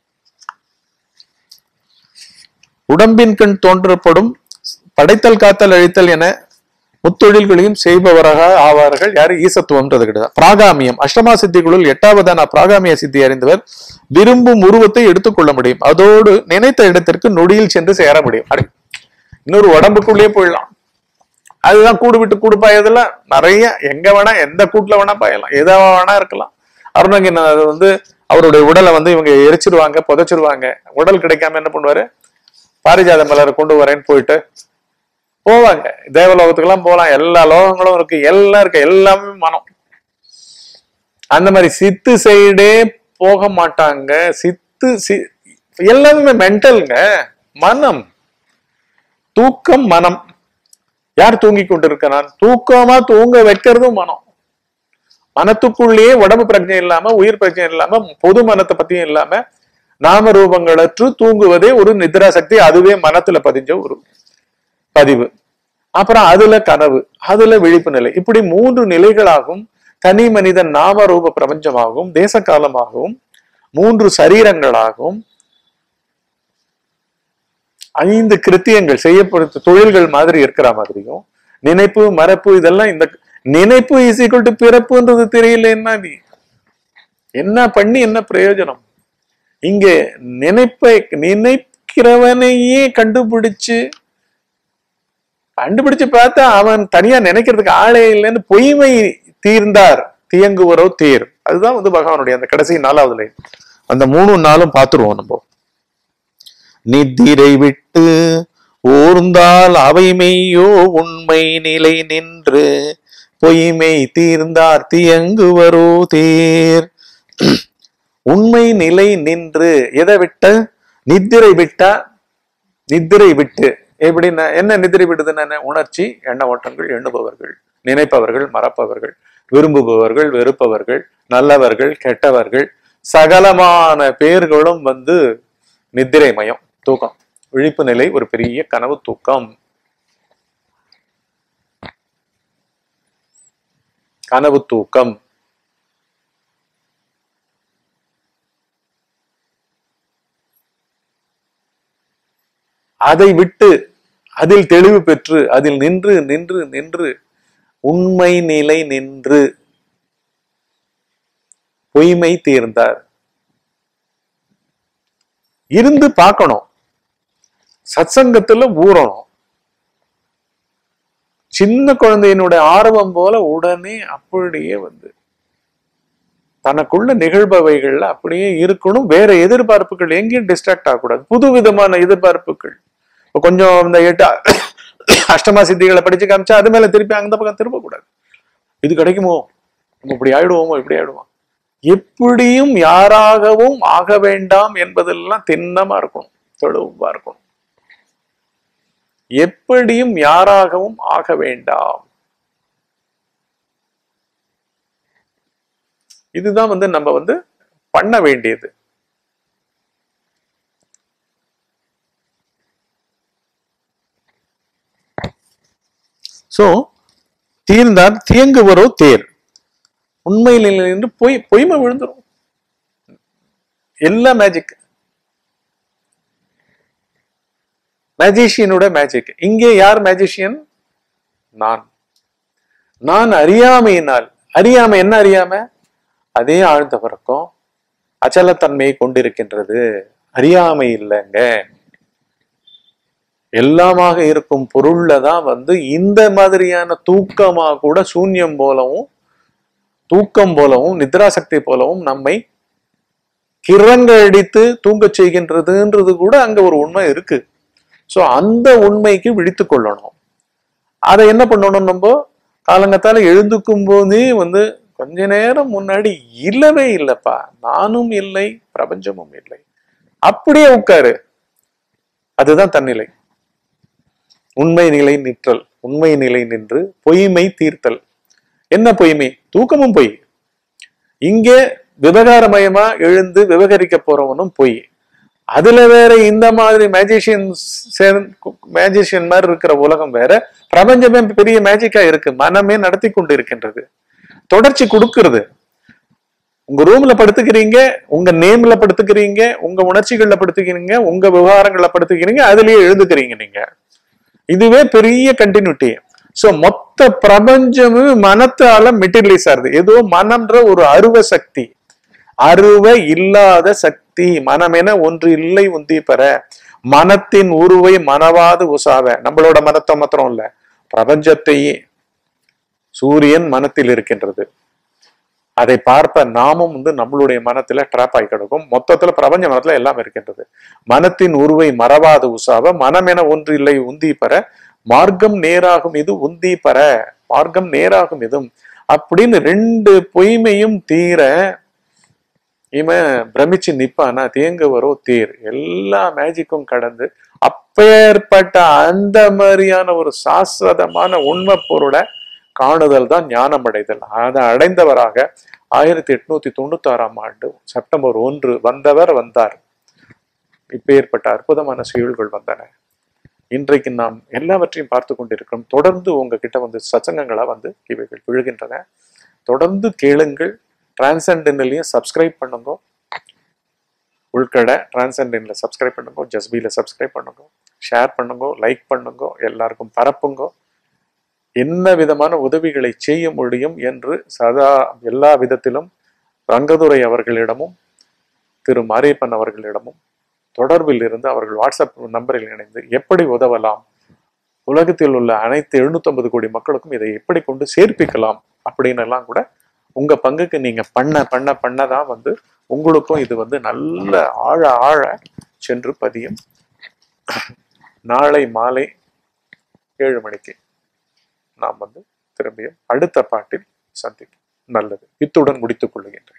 உடம்பின் கண் தோன்றப்படும் படைத்தல் காத்தல் அழித்தல் என முத்தொழில்களையும் செய்பவராக ஆவார்கள் யாரு ஈசத்துவம்ன்றது கிடையாது பிராகாமியம் அஷ்டமா சித்திகளுள் எட்டாவதான பிராகாமிய சித்தி அறிந்தவர் விரும்பும் உருவத்தை எடுத்துக்கொள்ள முடியும் அதோடு நினைத்த இடத்திற்கு நொடியில் சென்று சேர முடியும் அடே, இன்னொரு உடம்புக்குள்ளேயே போயிடலாம் அதுதான் கூடு விட்டு கூடு பாயதுல நிறைய எங்க வேணா எந்த கூட்டுல வேணா பாயலாம் எதா வேணா இருக்கலாம் அருணகிரி அது வந்து அவருடைய உடலை வந்து இவங்க எரிச்சிருவாங்க புதைச்சிருவாங்க உடல் கிடைக்காம என்ன பண்ணுவாரு பாரிஜாத மலரை கொண்டு வரேன்னு போயிட்டு போவாங்க தேவலோகத்துக்கெல்லாம் போகலாம் எல்லா லோகங்களும் இருக்கு எல்லாம் இருக்கு எல்லாமே மனம் அந்த மாதிரி சித்து சைடே போக மாட்டாங்க சித்து சி எல்லாமே மென்டல்ங்க மனம் தூக்கம் மனம் யார் தூங்கி கொண்டிருக்கிறான் தூக்கமா தூங்க வைக்கிறதும் மனம் மனத்துக்குள்ளேயே உடம்பு பிரச்சனை இல்லாம உயிர் பிரச்சனை இல்லாம பொது மனத்தை பத்தியும் இல்லாம நாம ரூபங்களற்று தூங்குவதே ஒரு நித்ரா சக்தி அதுவே மனத்துல பதிஞ்ச ஒரு பதிவு அப்புறம் அதுல கனவு அதுல விழிப்பு நிலை இப்படி மூன்று நிலைகளாகும் தனி மனிதன் நாம ரூப பிரபஞ்சமாகவும் தேச காலமாகவும் மூன்று சரீரங்களாகவும் ஐந்து கிருத்தியங்கள் செய்யப்படுத்த தொழில்கள் மாதிரி இருக்கிற மாதிரியும் நினைப்பு மறப்பு இதெல்லாம் இந்த நினைப்பு இஸ் ஈக்குவல் டு பிறப்புன்றது தெரியலன்னா நீ என்ன பண்ணி என்ன பிரயோஜனம் இங்கே நினைப்பை நினைக்கிறவனையே கண்டுபிடிச்சு கண்டுபிடிச்சு பார்த்தா அவன் தனியா நினைக்கிறதுக்கு ஆளே இல்லைன்னு பொய்மை தீர்ந்தார் தியங்குவரோ தீர் அதுதான் வந்து பகவானுடைய அந்த கடைசி நாலாவது லைன் அந்த மூணு நாளும் பார்த்துருவோம் நம்ம நித்திரை விட்டு ஓர்ந்தால் அவை மெய்யோ உண்மை நிலை நின்று பொய்மை தீர்ந்தார் தியங்குவரோ தேர் உண்மை நிலை நின்று எதை விட்ட நித்திரை விட்டா நித்திரை விட்டு எப்படின்னா என்ன நித்திரை விடுதுன்னா என்ன? உணர்ச்சி எண்ண ஓட்டங்கள் எண்ணுபவர்கள் நினைப்பவர்கள் மறப்பவர்கள் விரும்புபவர்கள் வெறுப்பவர்கள் நல்லவர்கள் கெட்டவர்கள் சகலமான பேர்களும் வந்து நித்திரை மயம் தூக்கம் விழிப்பு நிலை ஒரு பெரிய கனவு தூக்கம் கனவு தூக்கம் அதை விட்டு அதில் தெளிவு பெற்று அதில் நின்று நின்று நின்று உண்மை நிலை நின்று பொய்மை தீர்ந்தார் இருந்து பார்க்கணும் சத்சங்கத்துல ஊறணும் சின்ன குழந்தையினுடைய ஆர்வம் போல உடனே அப்படியே வந்து தனக்குள்ள நிகழ்பவைகள்ல அப்படியே இருக்கணும் வேற எதிர்பார்ப்புகள் எங்கேயும் டிஸ்ட்ராக்ட் ஆகக்கூடாது புது விதமான எதிர்பார்ப்புகள் இப்ப கொஞ்சம் இந்த எட்டு அஷ்டமா சித்திகளை படிச்சு காமிச்சா அது மேல திருப்பி அந்த பக்கம் திரும்பக்கூடாது இது கிடைக்குமோ நம்ம இப்படி ஆயிடுவோமோ இப்படி ஆயிடுவோம் எப்படியும் யாராகவும் ஆக வேண்டாம் என்பதெல்லாம் திண்ணமா இருக்கணும் தெளிவா இருக்கணும் எப்படியும் யாராகவும் ஆக வேண்டாம் இதுதான் வந்து நம்ம வந்து பண்ண வேண்டியது சோ தீர்ந்தார் தியங்குவரோ தேர் உண்மையில் நின்று பொய் பொய்மை விழுந்துரும் எல்லா மேஜிக் மேஜிஷியனோட மேஜிக் இங்கே யார் மேஜிஷியன் நான் நான் அறியாமையினால் அறியாமை என்ன அறியாம அதே ஆழ்ந்த பிறக்கம் அச்சலத்தன்மையை கொண்டிருக்கின்றது அறியாமை இல்லைங்க எல்லாமாக இருக்கும் பொருள்ல தான் வந்து இந்த மாதிரியான தூக்கமா கூட சூன்யம் போலவும் தூக்கம் போலவும் நித்ராசக்தி போலவும் நம்மை கிறங்க அடித்து தூங்கச் செய்கின்றதுன்றது கூட அங்க ஒரு உண்மை இருக்கு சோ அந்த உண்மைக்கு விழித்துக் கொள்ளணும் அதை என்ன பண்ணணும் நம்ம காலங்கத்தால எழுந்துக்கும் போதே வந்து கொஞ்ச நேரம் முன்னாடி இல்லவே இல்லப்பா நானும் இல்லை பிரபஞ்சமும் இல்லை அப்படியே உட்காரு அதுதான் தன்னிலை உண்மை நிலை நிற்றல் உண்மை நிலை நின்று பொய்மை தீர்த்தல் என்ன பொய்மை தூக்கமும் பொய் இங்கே விவகாரமயமா எழுந்து விவகரிக்க போறவனும் பொய் அதுல வேற இந்த மாதிரி மேஜிஷியன் மேஜிஷியன் மாதிரி இருக்கிற உலகம் வேற பிரபஞ்சமே பெரிய மேஜிக்கா இருக்கு மனமே நடத்தி கொண்டு இருக்கின்றது தொடர்ச்சி கொடுக்கிறது உங்க ரூம்ல படுத்துக்கிறீங்க உங்க நேம்ல படுத்துக்கிறீங்க உங்க உணர்ச்சிகள்ல படுத்துக்கிறீங்க உங்க விவகாரங்கள்ல படுத்துக்கிறீங்க அதுலயே எழுதுக்கிறீங்க நீங்க இதுவே பெரிய கண்டினியூட்டி சோ மொத்த பிரபஞ்சமும் மனத்தால மெட்டீரியலைஸ் ஆகுது ஏதோ மனம்ன்ற ஒரு அருவ சக்தி அருவ இல்லாத சக்தி மனமென ஒன்று இல்லை உந்தி பெற மனத்தின் உருவை மனவாது உசாவ நம்மளோட மனத்தை மாத்திரம் இல்ல பிரபஞ்சத்தையே சூரியன் மனத்தில் இருக்கின்றது அதை பார்ப்ப நாமும் வந்து நம்மளுடைய மனத்துல ட்ராப் ஆகி கிடக்கும் மொத்தத்துல பிரபஞ்ச மனத்துல எல்லாம் இருக்கின்றது மனத்தின் உருவை மறவாது உசாவ மனமென ஒன்று இல்லை உந்தி பெற மார்க்கம் நேராகும் இது உந்தி பெற மார்க்கம் நேராகும் இதும் அப்படின்னு ரெண்டு பொய்மையும் தீர இவன் பிரமிச்சு நிப்பானா தேங்க வரோ தேர் எல்லா மேஜிக்கும் கடந்து அப்பேற்பட்ட அந்த மாதிரியான ஒரு சாஸ்வதமான உண்மை பொருளை காணுதல் தான் ஞானம் அடைதல் அதை அடைந்தவராக ஆயிரத்தி எட்நூத்தி தொண்ணூத்தி ஆறாம் ஆண்டு செப்டம்பர் ஒன்று வந்தவர் வந்தார் இப்பேற்பட்ட அற்புதமான செயல்கள் வந்தன இன்றைக்கு நாம் எல்லாவற்றையும் பார்த்து கொண்டிருக்கிறோம் தொடர்ந்து உங்ககிட்ட வந்து சச்சங்கங்களா வந்து இவைகள் விழுகின்றன தொடர்ந்து கேளுங்கள் டிரான்சென்டென்ட்லையும் சப்ஸ்கிரைப் பண்ணுங்க உள்கடை டிரான்சென்டென்ட்ல சப்ஸ்கிரைப் பண்ணுங்க ஜஸ்பியில சப்ஸ்கிரைப் பண்ணுங்க ஷேர் பண்ணுங்க லைக் பண்ணுங்க எல்லாருக்கும் பரப்புங்க என்ன விதமான உதவிகளை செய்ய முடியும் என்று சதா எல்லா விதத்திலும் ரங்கதுரை அவர்களிடமும் திரு மாரியப்பன் அவர்களிடமும் தொடர்பில் இருந்து அவர்கள் வாட்ஸ்அப் நம்பரில் இணைந்து எப்படி உதவலாம் உலகத்தில் உள்ள அனைத்து 750 கோடி மக்களுக்கும் இதை எப்படி கொண்டு சேர்ப்பிக்கலாம் அப்படின்னு எல்லாம் கூட உங்க பங்குக்கு நீங்க பண்ண பண்ண பண்ணதான் வந்து உங்களுக்கும் இது வந்து நல்ல ஆழ ஆழ சென்று பதியும் நாளை மாலை ஏழு மணிக்கு நாம் வந்து திரும்பியும் அடுத்த பாட்டில் சந்திப்போம் நல்லது இத்துடன் முடித்துக் கொள்ளுகின்றேன்